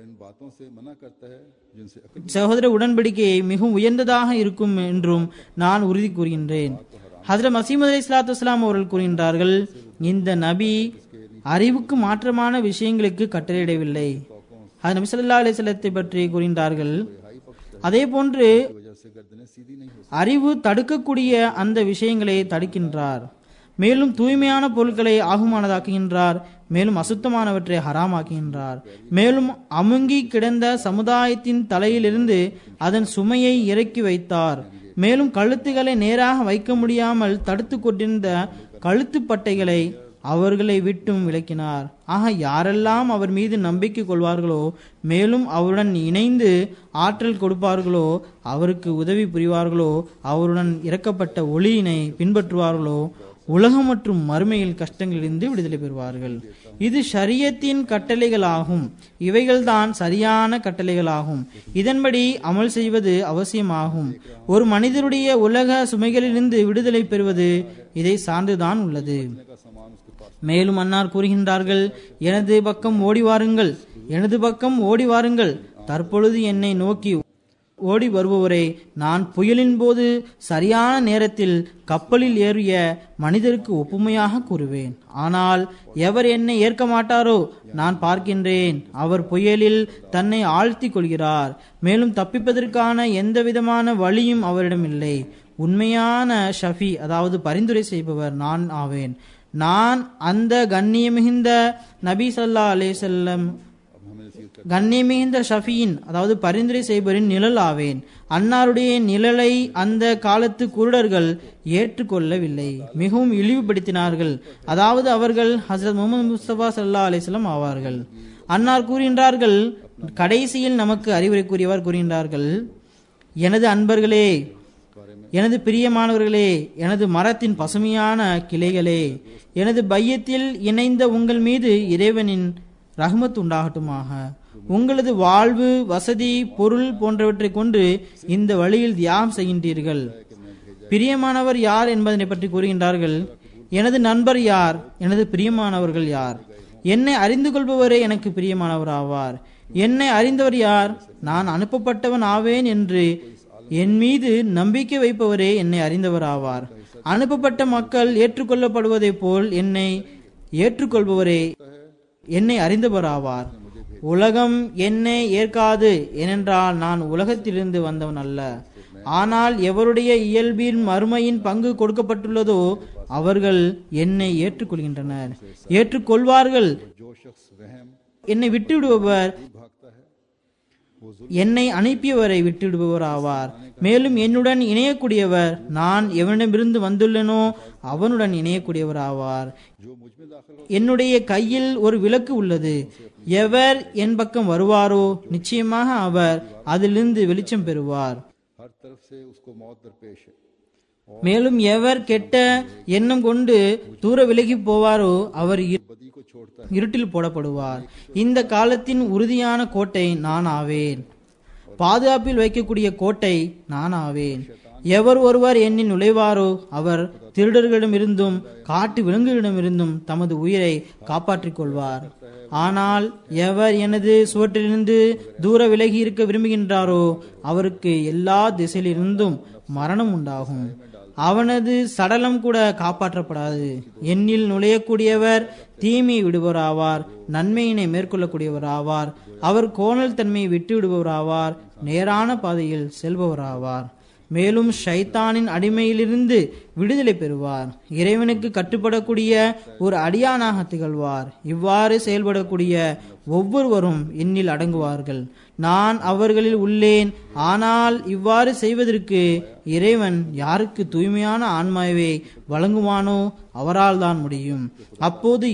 சகோதர உடன்படிக்கையை மிகவும் உயர்ந்ததாக இருக்கும் என்றும் நான் உறுதி கூறுகின்றேன் ஹசரத் மசீமது அலி இஸ்லாத்து வஸ்லாம் அவர்கள் கூறுகின்றார்கள் இந்த நபி அறிவுக்கு மாற்றமான விஷயங்களுக்கு கட்டளையிடவில்லை அது நபி சொல்லா அலிஸ்லத்தை பற்றி கூறுகின்றார்கள் அதே போன்று அறிவு தடுக்கக்கூடிய அந்த விஷயங்களை தடுக்கின்றார் மேலும் தூய்மையான பொருட்களை ஆகுமானதாக்குகின்றார் மேலும் அசுத்தமானவற்றை ஹராமாக்குகின்றார் மேலும் அமுங்கி கிடந்த சமுதாயத்தின் தலையிலிருந்து அதன் சுமையை இறக்கி வைத்தார் மேலும் கழுத்துகளை நேராக வைக்க முடியாமல் தடுத்து கொண்டிருந்த கழுத்து பட்டைகளை அவர்களை விட்டும் விளக்கினார் ஆக யாரெல்லாம் அவர் மீது நம்பிக்கை கொள்வார்களோ மேலும் அவருடன் இணைந்து ஆற்றல் கொடுப்பார்களோ அவருக்கு உதவி புரிவார்களோ அவருடன் இறக்கப்பட்ட ஒளியினை பின்பற்றுவார்களோ உலகம் மற்றும் மறுமையில் கஷ்டங்களிலிருந்து விடுதலை பெறுவார்கள் இது ஷரியத்தின் கட்டளைகளாகும் இவைகள்தான் சரியான கட்டளைகளாகும் இதன்படி அமல் செய்வது அவசியமாகும் ஒரு மனிதருடைய உலக சுமைகளிலிருந்து விடுதலை பெறுவது இதை சார்ந்துதான் உள்ளது மேலும் அன்னார் கூறுகின்றார்கள் எனது பக்கம் ஓடி வாருங்கள் எனது பக்கம் ஓடி வாருங்கள் தற்பொழுது என்னை நோக்கி ஓடி வருபவரை நான் புயலின் போது சரியான நேரத்தில் கப்பலில் ஏறிய மனிதருக்கு ஒப்புமையாக கூறுவேன் ஆனால் எவர் என்னை ஏற்க மாட்டாரோ நான் பார்க்கின்றேன் அவர் புயலில் தன்னை ஆழ்த்திக் கொள்கிறார் மேலும் தப்பிப்பதற்கான எந்த விதமான வழியும் அவரிடம் இல்லை உண்மையான ஷஃபி அதாவது பரிந்துரை செய்பவர் நான் ஆவேன் நான் அந்த கண்ணியமிகுந்த நபி சல்லா அலேசல்லம் கண்ணியமிகுந்த ஷஃபியின் அதாவது பரிந்துரை செய்பவரின் நிழல் ஆவேன் அன்னாருடைய நிழலை அந்த காலத்து குருடர்கள் ஏற்றுக்கொள்ளவில்லை மிகவும் இழிவுபடுத்தினார்கள் அதாவது அவர்கள் ஹசரத் முகமது முஸ்தபா சல்லா அலிஸ்லாம் ஆவார்கள் அன்னார் கூறுகின்றார்கள் கடைசியில் நமக்கு அறிவுரை கூறியவர் கூறுகின்றார்கள் எனது அன்பர்களே எனது பிரியமானவர்களே எனது மரத்தின் பசுமையான கிளைகளே எனது பையத்தில் இணைந்த உங்கள் மீது இறைவனின் ரஹ்மத் உண்டாகட்டுமாக உங்களது வாழ்வு வசதி பொருள் போன்றவற்றை கொண்டு இந்த வழியில் தியாகம் செய்கின்றீர்கள் பிரியமானவர் யார் என்பதனை பற்றி கூறுகின்றார்கள் எனது நண்பர் யார் எனது பிரியமானவர்கள் யார் என்னை அறிந்து கொள்பவரே எனக்கு பிரியமானவர் ஆவார் என்னை அறிந்தவர் யார் நான் அனுப்பப்பட்டவன் ஆவேன் என்று என் மீது நம்பிக்கை வைப்பவரே என்னை அறிந்தவர் ஆவார் அனுப்பப்பட்ட மக்கள் ஏற்றுக்கொள்ளப்படுவதைப் போல் என்னை ஏற்றுக்கொள்பவரே என்னை அறிந்தவர் ஆவார் உலகம் என்னை ஏற்காது ஏனென்றால் நான் உலகத்திலிருந்து வந்தவன் அல்ல ஆனால் எவருடைய இயல்பின் மறுமையின் பங்கு கொடுக்கப்பட்டுள்ளதோ அவர்கள் என்னை ஏற்றுக்கொள்கின்றனர் ஏற்றுக்கொள்வார்கள் जो शख्स वहम என்னை விட்டுவிடுபவர் भागता है वो என்னை அனுப்பியவரை விட்டுவிடுபவர் ஆவார் மேலும் என்னுடன் இணையக்கூடியவர் நான் எவனிடமிருந்து வந்துள்ளனோ அவனுடன் இணையக்கூடியவர் ஆவார் जो मुझ में दाखिल हो என்னுடைய கையில் ஒரு விளக்கு உள்ளது எவர் என் பக்கம் வருவாரோ நிச்சயமாக அவர் அதிலிருந்து வெளிச்சம் பெறுவார் हर तरफ से उसको मौत दरपेश है மேலும் எவர் கெட்ட எண்ணம் கொண்டு தூர விலகி போவாரோ அவர் இரு- बदी को छोड़ता இருட்டில் போடப்படுவார் இந்த காலத்தின் உறுதியான கோட்டை நான் ஆவேன் பாதுகாப்பில் வைக்கக்கூடிய கோட்டை நான் ஆவேன் எவர் ஒருவர் என்னில் நுழைவாரோ அவர் திருடர்களிடமிருந்தும் காட்டு விலங்குகளிடமிருந்தும் தமது உயிரை காப்பாற்றிக் கொள்வார் ஆனால் எவர் எனது சுவற்றிலிருந்து தூர விலகி இருக்க விரும்புகின்றாரோ அவருக்கு எல்லா திசையிலிருந்தும் மரணம் உண்டாகும் அவனது சடலம் கூட காப்பாற்றப்படாது என்னில் நுழையக்கூடியவர் தீமையை விடுபவர் ஆவார் நன்மையினை மேற்கொள்ளக்கூடியவர் ஆவார் அவர் கோணல் தன்மையை விட்டு விடுபவர் ஆவார் நேரான பாதையில் செல்பவர் ஆவார் மேலும் ஷைத்தானின் அடிமையிலிருந்து விடுதலை பெறுவார் இறைவனுக்கு கட்டுப்படக்கூடிய ஒரு அடியானாக திகழ்வார் இவ்வாறு செயல்படக்கூடிய ஒவ்வொருவரும் என்னில் அடங்குவார்கள் நான் அவர்களில் உள்ளேன் ஆனால் இவ்வாறு செய்வதற்கு இறைவன் யாருக்கு தூய்மையான ஆன்மாவை வழங்குவானோ அவரால் தான் முடியும் அப்போது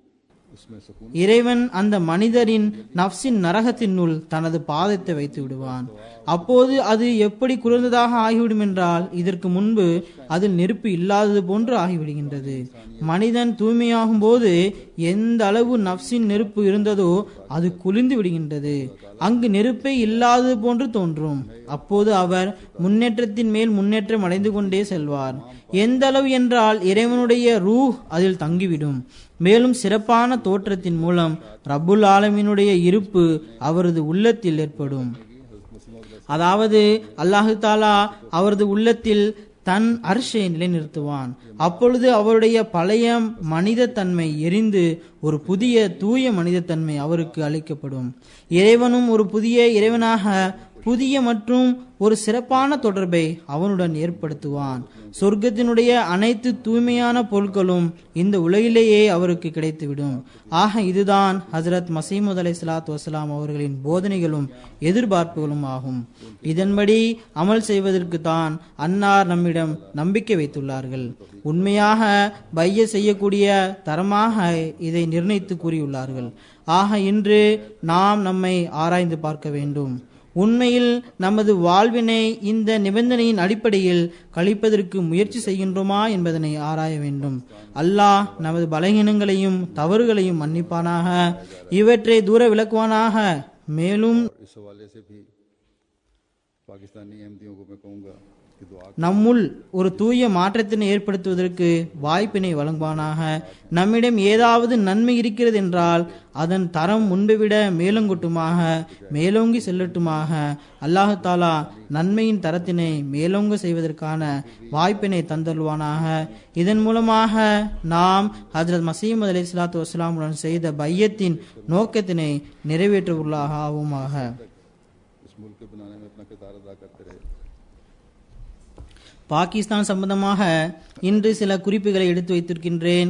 उसमें सुकून இறைவன் அந்த மனிதரின் நப்சின் நரகத்தினுள் தனது பாதத்தை வைத்து விடுவான் அப்போது அது எப்படி குளிர்ந்ததாக ஆகிவிடும் என்றால் இதற்கு முன்பு அதில் நெருப்பு இல்லாதது போன்று ஆகிவிடுகின்றது மனிதன் தூய்மையாகும் போது எந்த அளவு நப்சின் நெருப்பு இருந்ததோ அது குளிர்ந்து விடுகின்றது அங்கு நெருப்பே இல்லாதது போன்று தோன்றும் அப்போது அவர் முன்னேற்றத்தின் மேல் முன்னேற்றம் அடைந்து கொண்டே செல்வார் எந்த அளவு என்றால் இறைவனுடைய ரூஹ் அதில் தங்கிவிடும் மேலும் சிறப்பான தோற்றத்தின் மூலம் ரப்புல் ஆலமீனுடைய இருப்பு அவரது உள்ளத்தில் ஏற்படும் அதாவது அல்லாஹு தாலா அவரது உள்ளத்தில் தன் அரிசை நிலைநிறுத்துவான் அப்பொழுது அவருடைய பழைய மனித தன்மை எரிந்து ஒரு புதிய தூய மனித தன்மை அவருக்கு அளிக்கப்படும் இறைவனும் ஒரு புதிய இறைவனாக புதிய மற்றும் ஒரு சிறப்பான தொடர்பை அவனுடன் ஏற்படுத்துவான் சொர்க்கத்தினுடைய அனைத்து தூய்மையான பொருட்களும் இந்த உலகிலேயே அவருக்கு கிடைத்துவிடும் ஆக இதுதான் ஹசரத் மசீமுத் அலை சலாத் வசலாம் அவர்களின் போதனைகளும் எதிர்பார்ப்புகளும் ஆகும் இதன்படி அமல் செய்வதற்கு தான் அன்னார் நம்மிடம் நம்பிக்கை வைத்துள்ளார்கள் உண்மையாக பைய செய்யக்கூடிய தரமாக இதை நிர்ணயித்து கூறியுள்ளார்கள் ஆக இன்று நாம் நம்மை ஆராய்ந்து பார்க்க வேண்டும் உண்மையில் நமது வாழ்வினை இந்த நிபந்தனையின் அடிப்படையில் கழிப்பதற்கு முயற்சி செய்கின்றோமா என்பதனை ஆராய வேண்டும் அல்லாஹ் நமது பலகீனங்களையும் தவறுகளையும் மன்னிப்பானாக இவற்றை தூர விளக்குவானாக மேலும் इस हवाले से भी पाकिस्तानी अहमदियों को मैं कहूँगा कि दुआ நம்முள் ஒரு தூய மாற்றத்தினை ஏற்படுத்துவதற்கு வாய்ப்பினை வழங்குவானாக நம்மிடம் ஏதாவது நன்மை இருக்கிறது என்றால் அதன் தரம் முன்பை விட மேலோங்கட்டுமாக மேலோங்கி செல்லட்டுமாக அல்லாஹு தாலா நன்மையின் தரத்தினை மேலோங்க செய்வதற்கான வாய்ப்பினை தந்தருவானாக இதன் மூலமாக நாம் ஹஜரத் மசீமது அலி சலாத்து வஸ்லாமுடன் செய்த பையத்தின் நோக்கத்தினை நிறைவேற்றுவர்களாக ஆவோமாக इस मुल्क के बनाने में अपना किरदार अदा करते रहे பாகிஸ்தான் சம்பந்தமாக இன்று சில குறிப்புகளை எடுத்து வைத்திருக்கின்றேன்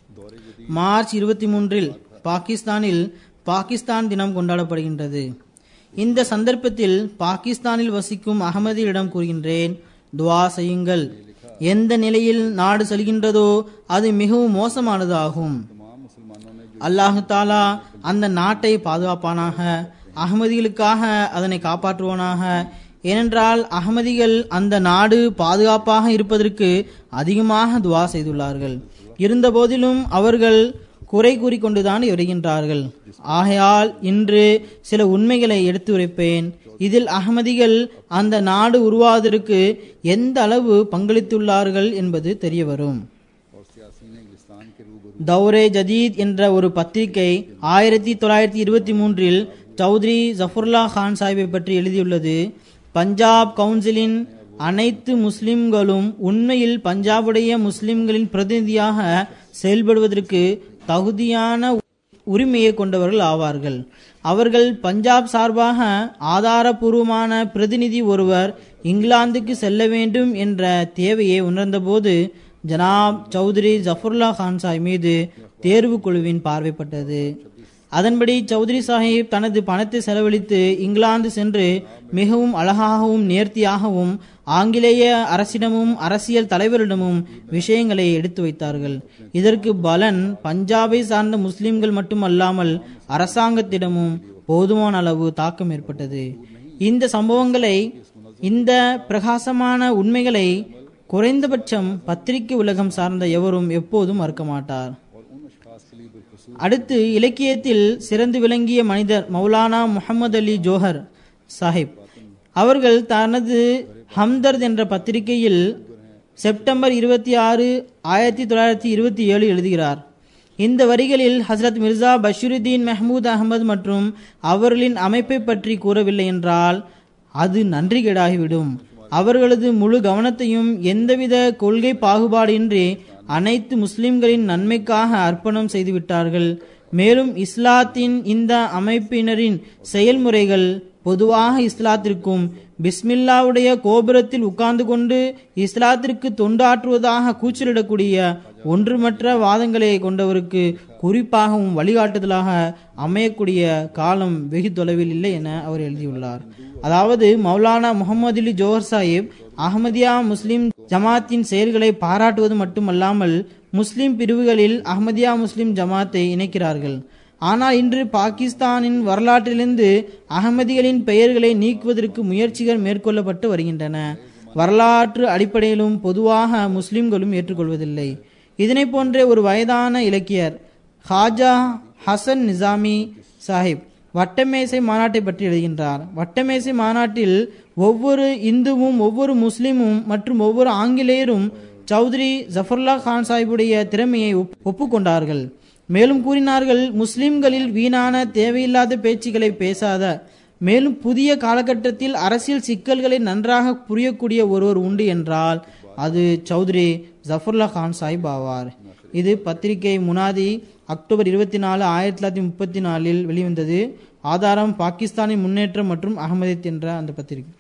மார்ச் இருபத்தி மூன்றில் பாகிஸ்தானில் பாகிஸ்தான் தினம் கொண்டாடப்படுகின்றது இந்த சந்தர்ப்பத்தில் பாகிஸ்தானில் வசிக்கும் அகமதியிடம் கூறுகின்றேன் துவா செய்யுங்கள் எந்த நிலையில் நாடு செல்கின்றதோ அது மிகவும் மோசமானது ஆகும் तमाम मुसलमानों ने அல்லாஹு தாலா அந்த நாட்டை பாதுகாப்பானாக அகமதிகளுக்காக அதனை காப்பாற்றுவானாக ஏனென்றால் அகமதிகள் அந்த நாடு பாதுகாப்பாக இருப்பதற்கு அதிகமாக துவா செய்துள்ளார்கள் இருந்தபோதிலும் அவர்கள் குறை கூறிக்கொண்டுதான் வருகின்றார்கள் ஆகையால் இன்று சில உண்மைகளை எடுத்து உரைப்பேன் இதில் அகமதிகள் அந்த நாடு உருவாவதற்கு எந்த அளவு பங்களித்துள்ளார்கள் என்பது தெரிய வரும் और सियासी ने इंग्लिस्तान के रूबरू தௌரே ஜதீத் என்ற ஒரு பத்திரிகை ஆயிரத்தி தொள்ளாயிரத்தி இருபத்தி மூன்றில் சௌத்ரி ஜஃபுர்லா கான் சாஹிப்பை பற்றி எழுதியுள்ளது பஞ்சாப் கவுன்சிலின் அனைத்து முஸ்லிம்களும் உண்மையில் பஞ்சாபுடைய முஸ்லிம்களின் பிரதிநிதியாக செயல்படுவதற்கு தகுதியான உரிமையை கொண்டவர்கள் ஆவார்கள் அவர்கள் பஞ்சாப் சார்பாக ஆதாரபூர்வமான பிரதிநிதி ஒருவர் இங்கிலாந்துக்கு செல்ல வேண்டும் என்ற தேவையை உணர்ந்தபோது ஜனாப் சௌத்ரி ஜஃபருல்லா கான் சாஹிப் மீது தேர்வு குழுவின் பார்வைப்பட்டது அதன்படி சௌத்ரி சாஹிப் தனது பணத்தை செலவழித்து இங்கிலாந்து சென்று மிகவும் அழகாகவும் நேர்த்தியாகவும் ஆங்கிலேய அரசிடமும் அரசியல் தலைவரிடமும் விஷயங்களை எடுத்து வைத்தார்கள் இதற்கு பலன் பஞ்சாபை சார்ந்த முஸ்லிம்கள் மட்டுமல்லாமல் அரசாங்கத்திடமும் போதுமான அளவு தாக்கம் ஏற்பட்டது இந்த சம்பவங்களை இந்த பிரகாசமான உண்மைகளை குறைந்தபட்சம் பத்திரிகை உலகம் சார்ந்த எவரும் எப்போதும் மறுக்க மாட்டார் और उन अशखास के लिए बिलखसूस அடுத்து இலக்கியத்தில் சிறந்து விளங்கிய மனிதர் மௌலானா முஹம்மது அலி ஜோஹர் சாஹிப் அவர்கள் தனது ஹம்தர்த் என்ற பத்திரிகையில் செப்டம்பர் இருபத்தி ஆறு ஆயிரத்தி தொள்ளாயிரத்தி இருபத்தி ஏழு எழுதுகிறார் இந்த வரிகளில் ஹசரத் மிர்சா பஷீருதீன் மெஹமூத் அகமது மற்றும் அவர்களின் அமைப்பை பற்றி கூறவில்லை என்றால் அது நன்றிகேடாகிவிடும் அவர்களது முழு கவனத்தையும் எந்தவித கொள்கை பாகுபாடின்றி அனைத்து முஸ்லிம்களின் நன்மைக்காக அர்ப்பணம் செய்துவிட்டார்கள் மேலும் இஸ்லாத்தின் இந்த அமைப்பினரின் செயல்முறைகள் பொதுவாக இஸ்லாத்திற்கும் பிஸ்மில்லாவுடைய கோபுரத்தில் உட்கார்ந்து கொண்டு இஸ்லாத்திற்கு தொண்டாற்றுவதாக கூச்சலிடக்கூடிய ஒன்றுமற்ற வாதங்களை கொண்டவருக்கு குறிப்பாகவும் வழிகாட்டுதலாக அமையக்கூடிய காலம் வெகு தொலைவில் இல்லை என அவர் எழுதியுள்ளார் அதாவது மௌலானா முகமது அலி ஜோஹர் சாஹிப் அஹமதியா முஸ்லிம் ஜமாத்தின் செயல்களை பாராட்டுவது மட்டுமல்லாமல் முஸ்லிம் பிரிவுகளில் அஹமதியா முஸ்லிம் ஜமாத்தை இணைக்கிறார்கள் ஆனால் இன்று பாகிஸ்தானின் வரலாற்றிலிருந்து அகமதிகளின் பெயர்களை நீக்குவதற்கு முயற்சிகள் மேற்கொள்ளப்பட்டு வருகின்றன வரலாற்று அடிப்படையிலும் பொதுவாக முஸ்லிம்களும் ஏற்றுக்கொள்வதில்லை இதனை போன்ற ஒரு வயதான இலக்கியர் ஹாஜா ஹசன் நிசாமி சாஹிப் வட்டமேசை மாநாட்டை பற்றி எழுதுகின்றார் வட்டமேசை மாநாட்டில் ஒவ்வொரு இந்துவும் ஒவ்வொரு முஸ்லிமும் மற்றும் ஒவ்வொரு ஆங்கிலேயரும் சௌத்ரி ஜஃபர்லா கான் சாஹிபுடைய திறமையை ஒப்- ஒப்புக்கொண்டார்கள் மேலும் கூறினார்கள் முஸ்லிம்களில் வீணான தேவையில்லாத பேச்சுக்களை பேசாத மேலும் புதிய காலகட்டத்தில் அரசியல் சிக்கல்களை நன்றாக புரியக்கூடிய ஒருவர் உண்டு என்றால் அது சௌத்ரி ஜஃபர்லா கான் சாஹிப் ஆவார் இது பத்திரிகை முனாதி அக்டோபர் இருபத்தி நாலு ஆயிரத்தி தொள்ளாயிரத்தி முப்பத்தி நாலில் வெளிவந்தது ஆதாரம் பாகிஸ்தானின் முன்னேற்றம் மற்றும் அகமதித் என்ற அந்த பத்திரிகை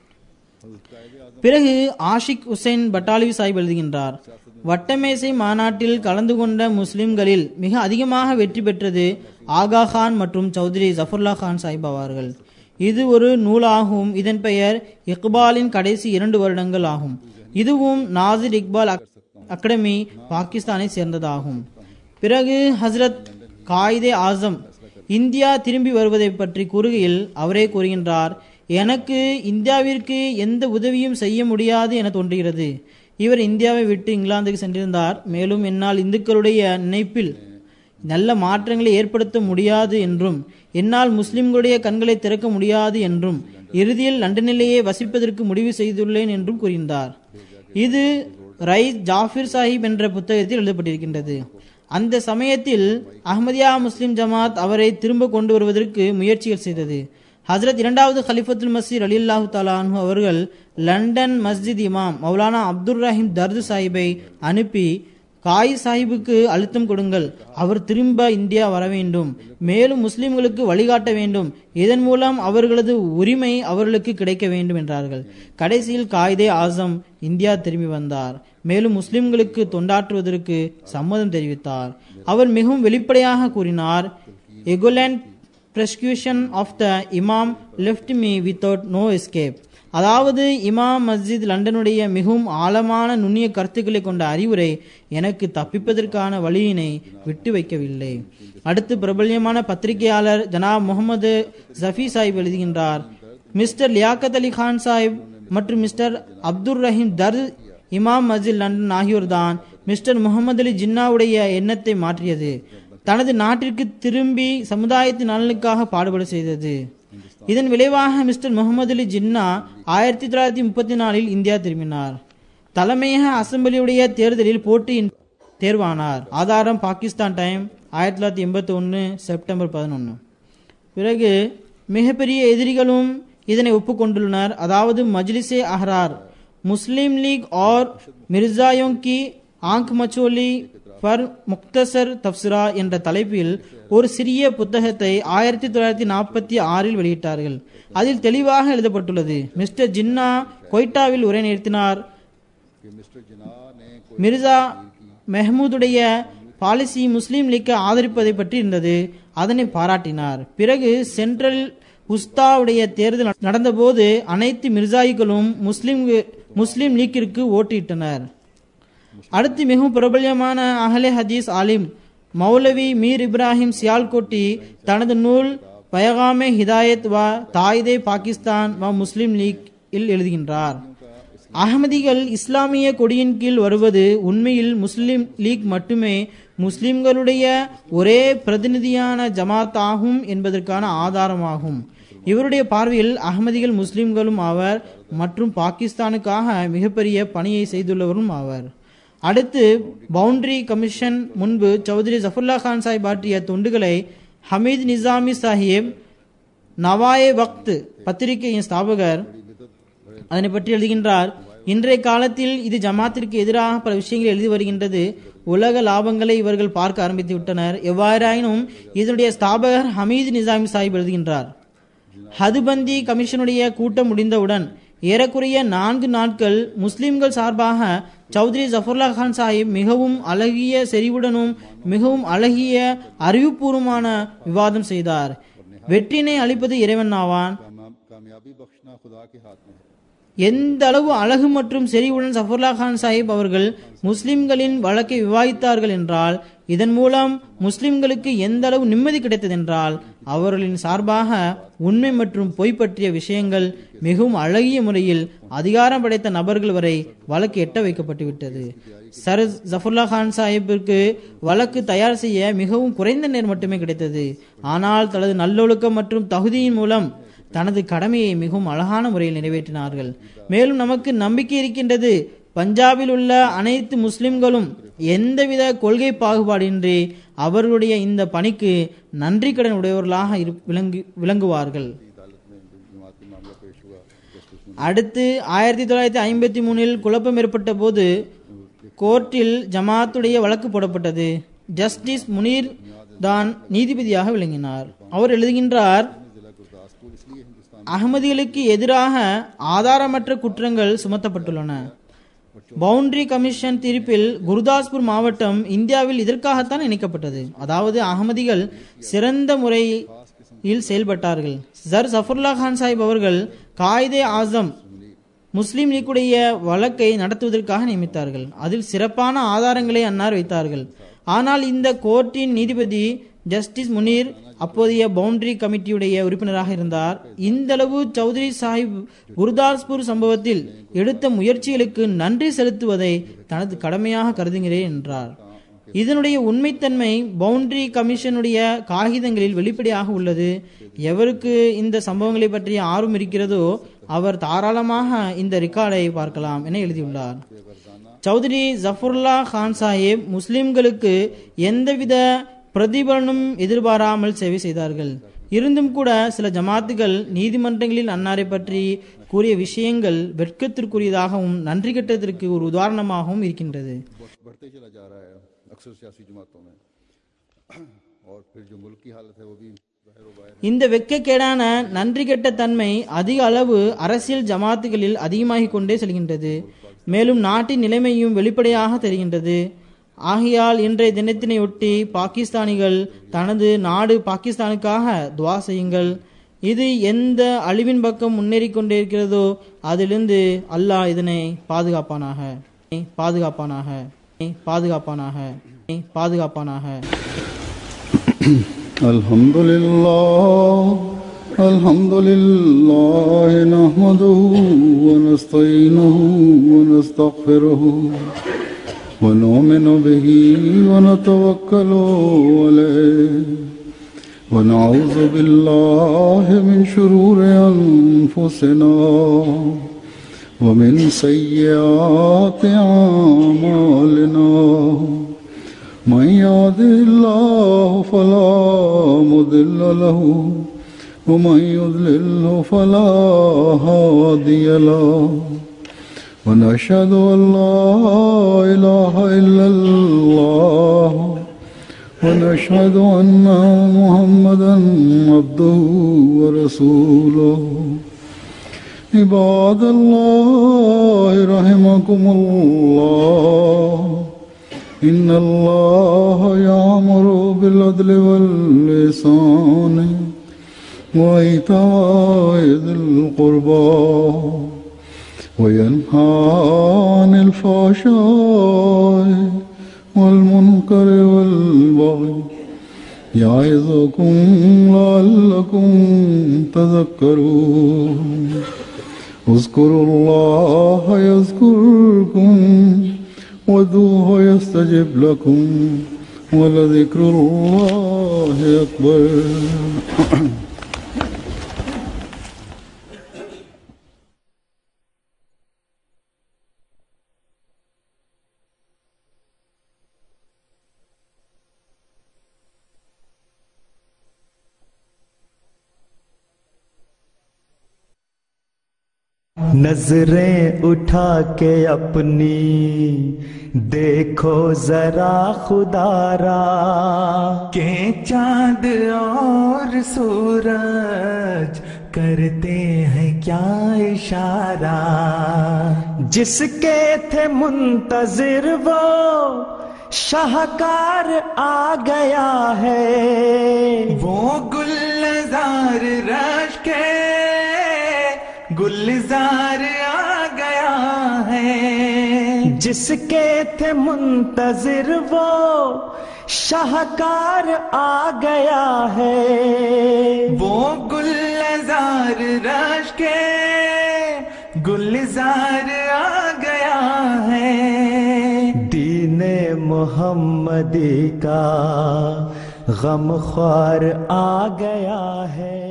பிறகு ஆஷிக் ஹுசைன் பட்டாலிவி சாஹிப் எழுதுகின்றார் வட்டமேசை மாநாட்டில் கலந்து கொண்ட முஸ்லிம்களில் மிக அதிகமாக வெற்றி பெற்றது ஆகா கான் மற்றும் சௌத்ரி ஜஃபர்லா கான் சாஹிப் ஆவார்கள் இது ஒரு நூலாகும் இதன் பெயர் இக்பாலின் கடைசி இரண்டு வருடங்கள் ஆகும் இதுவும் நாசிர் இக்பால் அக்- அகாடமி பாகிஸ்தானை சேர்ந்ததாகும் பிறகு ஹஸ்ரத் காயிதே ஆசம் இந்தியா திரும்பி வருவதை பற்றி கூறுகையில் அவரே கூறுகின்றார் எனக்கு இந்தியாவிற்கு எந்த உதவியும் செய்ய முடியாது என தோன்றுகிறது இவர் இந்தியாவை விட்டு இங்கிலாந்துக்கு சென்றிருந்தார் மேலும் என்னால் இந்துக்களுடைய நினைப்பில் நல்ல மாற்றங்களை ஏற்படுத்த முடியாது என்றும் என்னால் முஸ்லிம்களுடைய கண்களை திறக்க முடியாது என்றும் இறுதியில் லண்டனிலேயே வசிப்பதற்கு முடிவு செய்துள்ளேன் என்றும் கூறினார் இது ரைஸ் ஜாஃபிர் சாஹிப் என்ற புத்தகத்தில் எழுதப்பட்டிருக்கின்றது அந்த சமயத்தில் அஹ்மதியா முஸ்லிம் ஜமாத் அவரை திரும்ப கொண்டு வருவதற்கு முயற்சிகள் செய்தது ஹசரத் இரண்டாவது ஹலிஃபத்துல் மசீர் அலி அல்லாஹு தாலானு அவர்கள் லண்டன் மஸ்ஜித் இமாம் மௌலானா அப்துல் ரஹீம் தர்து சாஹிபை அனுப்பி காய் சாஹிபுக்கு அழுத்தம் கொடுங்கள் அவர் திரும்ப இந்தியா வர வேண்டும் மேலும் முஸ்லிம்களுக்கு வழிகாட்ட வேண்டும் இதன் மூலம் அவர்களது உரிமை அவர்களுக்கு கிடைக்க வேண்டும் என்றார்கள் கடைசியில் காயிதே ஆசம் இந்தியா திரும்பி வந்தார் மேலும் முஸ்லிம்களுக்கு தொண்டாற்றுவதற்கு சம்மதம் தெரிவித்தார் அவர் மிகவும் வெளிப்படையாக கூறினார் எகுலண்ட் prosecution of the imam left me without no escape அதாவது இமாம் மஸ்ஜித் லண்டனுடைய மிகவும் ஆழமான நுண்ணிய கருத்துக்களை கொண்ட அறிவுரை எனக்கு தப்பிப்பதற்கான வழியினை விட்டு வைக்கவில்லை அடுத்து பிரபல்யமான பத்திரிகையாளர் ஜனாப் முகமது ஜஃபி சாஹிப் எழுதுகின்றார் மிஸ்டர் லியாக்கத் அலி கான் சாஹிப் மற்றும் மிஸ்டர் அப்துல் ரஹீம் தர் இமாம் மஸ்ஜித் லண்டன் ஆகியோர்தான் மிஸ்டர் முகமது அலி ஜின்னாவுடைய எண்ணத்தை மாற்றியது தனது நாட்டிற்கு திரும்பி சமுதாயத்தின் நலனுக்காக பாடுபட செய்தது இதன் விளைவாக மிஸ்டர் முகமது அலி ஜின்னா ஆயிரத்தி தொள்ளாயிரத்தி முப்பத்தி நாலில் இந்தியா திரும்பினார் தலைமையக அசம்பிளியுடைய தேர்தலில் போட்டியின் தேர்வானார் ஆதாரம் பாகிஸ்தான் டைம் ஆயிரத்தி தொள்ளாயிரத்தி எண்பத்தி ஒன்று செப்டம்பர் பதினொன்று பிறகு மிகப்பெரிய எதிரிகளும் இதனை ஒப்புக்கொண்டுள்ளனர் அதாவது மஜ்லிஸே அஹ்ரார் முஸ்லிம் லீக் और மிர்சாயோं की ஆங்க் மச்சோலி ஃபர் முக்தசர் தப்சிரா என்ற தலைப்பில் ஒரு சிறிய புத்தகத்தை ஆயிரத்தி தொள்ளாயிரத்தி நாற்பத்தி ஆறில் வெளியிட்டார்கள் அதில் தெளிவாக எழுதப்பட்டுள்ளது மிஸ்டர் ஜின்னா கொய்டாவில் உரை நிறுத்தினார் कि मिस्टर जिना ने कोई மிர்சா மெஹமூதுடைய பாலிசி முஸ்லீம் லீக்கை ஆதரிப்பதை பற்றி இருந்தது அதனை பாராட்டினார் பிறகு சென்ட்ரல் உஸ்தாவுடைய தேர்தல் நடந்தபோது அனைத்து மிர்சாயிகளும் முஸ்லிம் முஸ்லிம் லீக்கிற்கு ஓட்டிட்டனர் அடுத்து மிகவும் பிரபல்யமான அஹ்லே ஹதீஸ் ஆலிம் மௌலவி மீர் இப்ராஹிம் சியால்கோட்டி தனது நூல் பயகாமே ஹிதாயத் வ தாய்தே பாகிஸ்தான் வ முஸ்லிம் லீக் இல் எழுதுகின்றார் அகமதிகள் இஸ்லாமிய கொடியின் கீழ் வருவது உண்மையில் முஸ்லிம் லீக் மட்டுமே முஸ்லிம்களுடைய ஒரே பிரதிநிதியான ஜமாத் ஆகும் என்பதற்கான ஆதாரமாகும் இவருடைய பார்வையில் அகமதிகள் முஸ்லிம்களும் ஆவர் மற்றும் பாகிஸ்தானுக்காக மிகப்பெரிய பணியை செய்துள்ளவரும் ஆவர் அடுத்து பவுண்டரி கமிஷன் முன்பு சௌத்ரி ஜஃபுல்லா கான் சாஹிப் ஆற்றிய தொண்டுகளை ஹமீத் நிசாமி சாஹிப் நவாயே வக்த் பத்திரிகையின் ஸ்தாபகர் அதனை பற்றி எழுதுகின்றார் இன்றைய காலத்தில் இது ஜமாத்திற்கு எதிராக பல விஷயங்கள் எழுதி வருகின்றது உலக லாபங்களை இவர்கள் பார்க்க ஆரம்பித்து விட்டனர் எவ்வாறாயினும் இதனுடைய ஸ்தாபகர் ஹமீத் நிசாமி சாஹிப் எழுதுகின்றார் ஹதுபந்தி கமிஷனுடைய கூட்டம் முடிந்தவுடன் ஏறக்குறைய நான்கு நாட்கள் முஸ்லிம்கள் சார்பாக சௌத்ரி ஜஃபர்லா கான் சாஹிப் மிகவும் அழகிய செறிவுடனும் மிகவும் அழகிய அறிவுபூர்வமான விவாதம் செய்தார் வெற்றினை அளிப்பது இறைவன் ஆவான் कामयाब- कामयाबी बख्शना खुदा के हाथ में है எந்த அளவு அழகு மற்றும் செறிவுடன் சஃபர்லா கான் சாஹிப் அவர்கள் முஸ்லிம்களின் வழக்கை விவாதித்தார்கள் என்றால் இதன் மூலம் முஸ்லிம்களுக்கு எந்த அளவு நிம்மதி கிடைத்ததென்றால் அவர்களின் சார்பாக உண்மை மற்றும் பொய் பற்றிய விஷயங்கள் மிகவும் அழகிய முறையில் அதிகாரம் படைத்த நபர்கள் வரை வழக்கு எட்ட வைக்கப்பட்டு விட்டது சர் ஜஃபர்லா கான் சாஹிப்பிற்கு வழக்கு தயார் செய்ய மிகவும் குறைந்த நேரம் மட்டுமே கிடைத்தது ஆனால் தனது நல்லொழுக்கம் மற்றும் தகுதியின் மூலம் தனது கடமையை மிகவும் அழகான முறையில் நிறைவேற்றினார்கள் மேலும் நமக்கு நம்பிக்கை இருக்கின்றது பஞ்சாபில் உள்ள அனைத்து முஸ்லிம்களும் எந்தவித கொள்கை பாகுபாடின்றி அவர்களுடைய இந்த பணிக்கு நன்றி கடன் உடையவர்களாக இரு- விளங்கு விளங்குவார்கள் अदालत में जमात का मामला पेश हुआ जस्टिस அடுத்து ஆயிரத்தி தொள்ளாயிரத்தி ஐம்பத்தி மூணில் குழப்பம் ஏற்பட்ட போது கோர்ட்டில் ஜமாத்துடைய வழக்கு போடப்பட்டது ஜஸ்டிஸ் முனீர் தான் நீதிபதியாக விளங்கினார் அவர் எழுதுகின்றார் जिला गुरदासपुर इसलिए हिंदुस्तान அகமதிகளுக்கு எதிராக ஆதாரமற்ற குற்றங்கள் சுமத்தப்பட்டுள்ளன பவுண்டரி கமிஷன் தீர்ப்பில் குருதாஸ்பூர் மாவட்டம் இந்தியாவில் இதற்காகத்தான் இணைக்கப்பட்டது அதாவது அகமதிகள் சிறந்த முறையில் செயல்பட்டார்கள் ஜர் சஃபருல்லா கான் சாஹிப் அவர்கள் காயிதே ஆசம் முஸ்லிம் லீக்குடைய வழக்கை நடத்துவதற்காக நியமித்தார்கள் அதில் சிறப்பான ஆதாரங்களை அன்னார் வைத்தார்கள் ஆனால் இந்த கோர்ட்டின் நீதிபதி ஜஸ்டிஸ் முனீர் அப்போதைய பவுண்டரி கமிட்டியுடைய உறுப்பினராக இருந்தார் இந்தளவு சௌத்ரி சாஹிப் குருதாஸ்பூர் சம்பவத்தில் எடுத்த முயற்சிகளுக்கு நன்றி செலுத்துவதை தனது கடமையாக கருதுகிறேன் என்றார் இதனுடைய உண்மைத்தன்மை பவுண்டரி கமிஷனுடைய காகிதங்களில் வெளிப்படையாக உள்ளது எவருக்கு இந்த சம்பவங்களை பற்றிய ஆர்வம் இருக்கிறதோ அவர் தாராளமாக இந்த ரெக்கார்டை பார்க்கலாம் என எழுதியுள்ளார் சௌத்ரி ஜஃபருல்லா கான் சாஹிப் முஸ்லிம்களுக்கு எந்தவித பிரதிபலனும் எதிர்பாராமல் சேவை செய்தார்கள் இருந்தும் கூட சில ஜமாத்துகள் நீதிமன்றங்களில் அன்னாரை பற்றி கூறிய விஷயங்கள் வெட்கத்திற்குரியதாகவும் நன்றி கெட்டதற்கு ஒரு உதாரணமாகவும் இருக்கின்றது बढ़ते चला जा रहा है अक्सर सियासी जमातों में और फिर जो मुल्क की हालत है वो भी बाहर व बाहर இந்த வெட்கக்கேடான நன்றி கெட்ட தன்மை அதிக அளவு அரசியல் ஜமாத்துகளில் அதிகமாகிக் கொண்டே செல்கின்றது மேலும் நாட்டின் நிலைமையும் வெளிப்படையாக தெரிகின்றது ஆகையால் இன்றைய தினத்தினையொட்டி பாகிஸ்தானிகள் தனது நாடு பாகிஸ்தானுக்காக துவா செய்யுங்கள் இது எந்த அழிவின் பக்கம் முன்னேறிக் கொண்டிருக்கிறதோ அதிலிருந்து அல்லாஹ் இதனை பாதுகாப்பானாக பாதுகாப்பானாக பாதுகாப்பானாக பாதுகாப்பானாக الحمد لله الحمد لله نحمده ونستعينه ونستغفره ونؤمن به ونتوكل عليه ونعوذ بالله من شرور أنفسنا ومن سيئات أعمالنا من يهده الله فلا مضل له ومن يضلله فلا هادي له ونشهد أن لا إله إلا الله ونشهد أن محمدا عبده ورسوله عباد الله رحمكم الله إن الله يأمر بالعدل واللسان وإيتاء ذي القربى وينهى عن الفحشاء والمنكر والبغي يعظكم لعلكم تذكرون اذكروا الله يذكركم وادعوه يستجب لكم ولذكر الله أكبر नजरें उठा के अपनी देखो जरा खुदारा के चांद और सूरज करते हैं क्या इशारा जिसके थे मुंतजिर वो शाहकार आ गया है वो गुलजार रश के गुलजार आ गया है जिसके थे मुंतजिर वो शाहकार आ गया है वो गुलजार रश के गुलजार आ गया है दीने मोहम्मदी का गम ख्वार आ गया है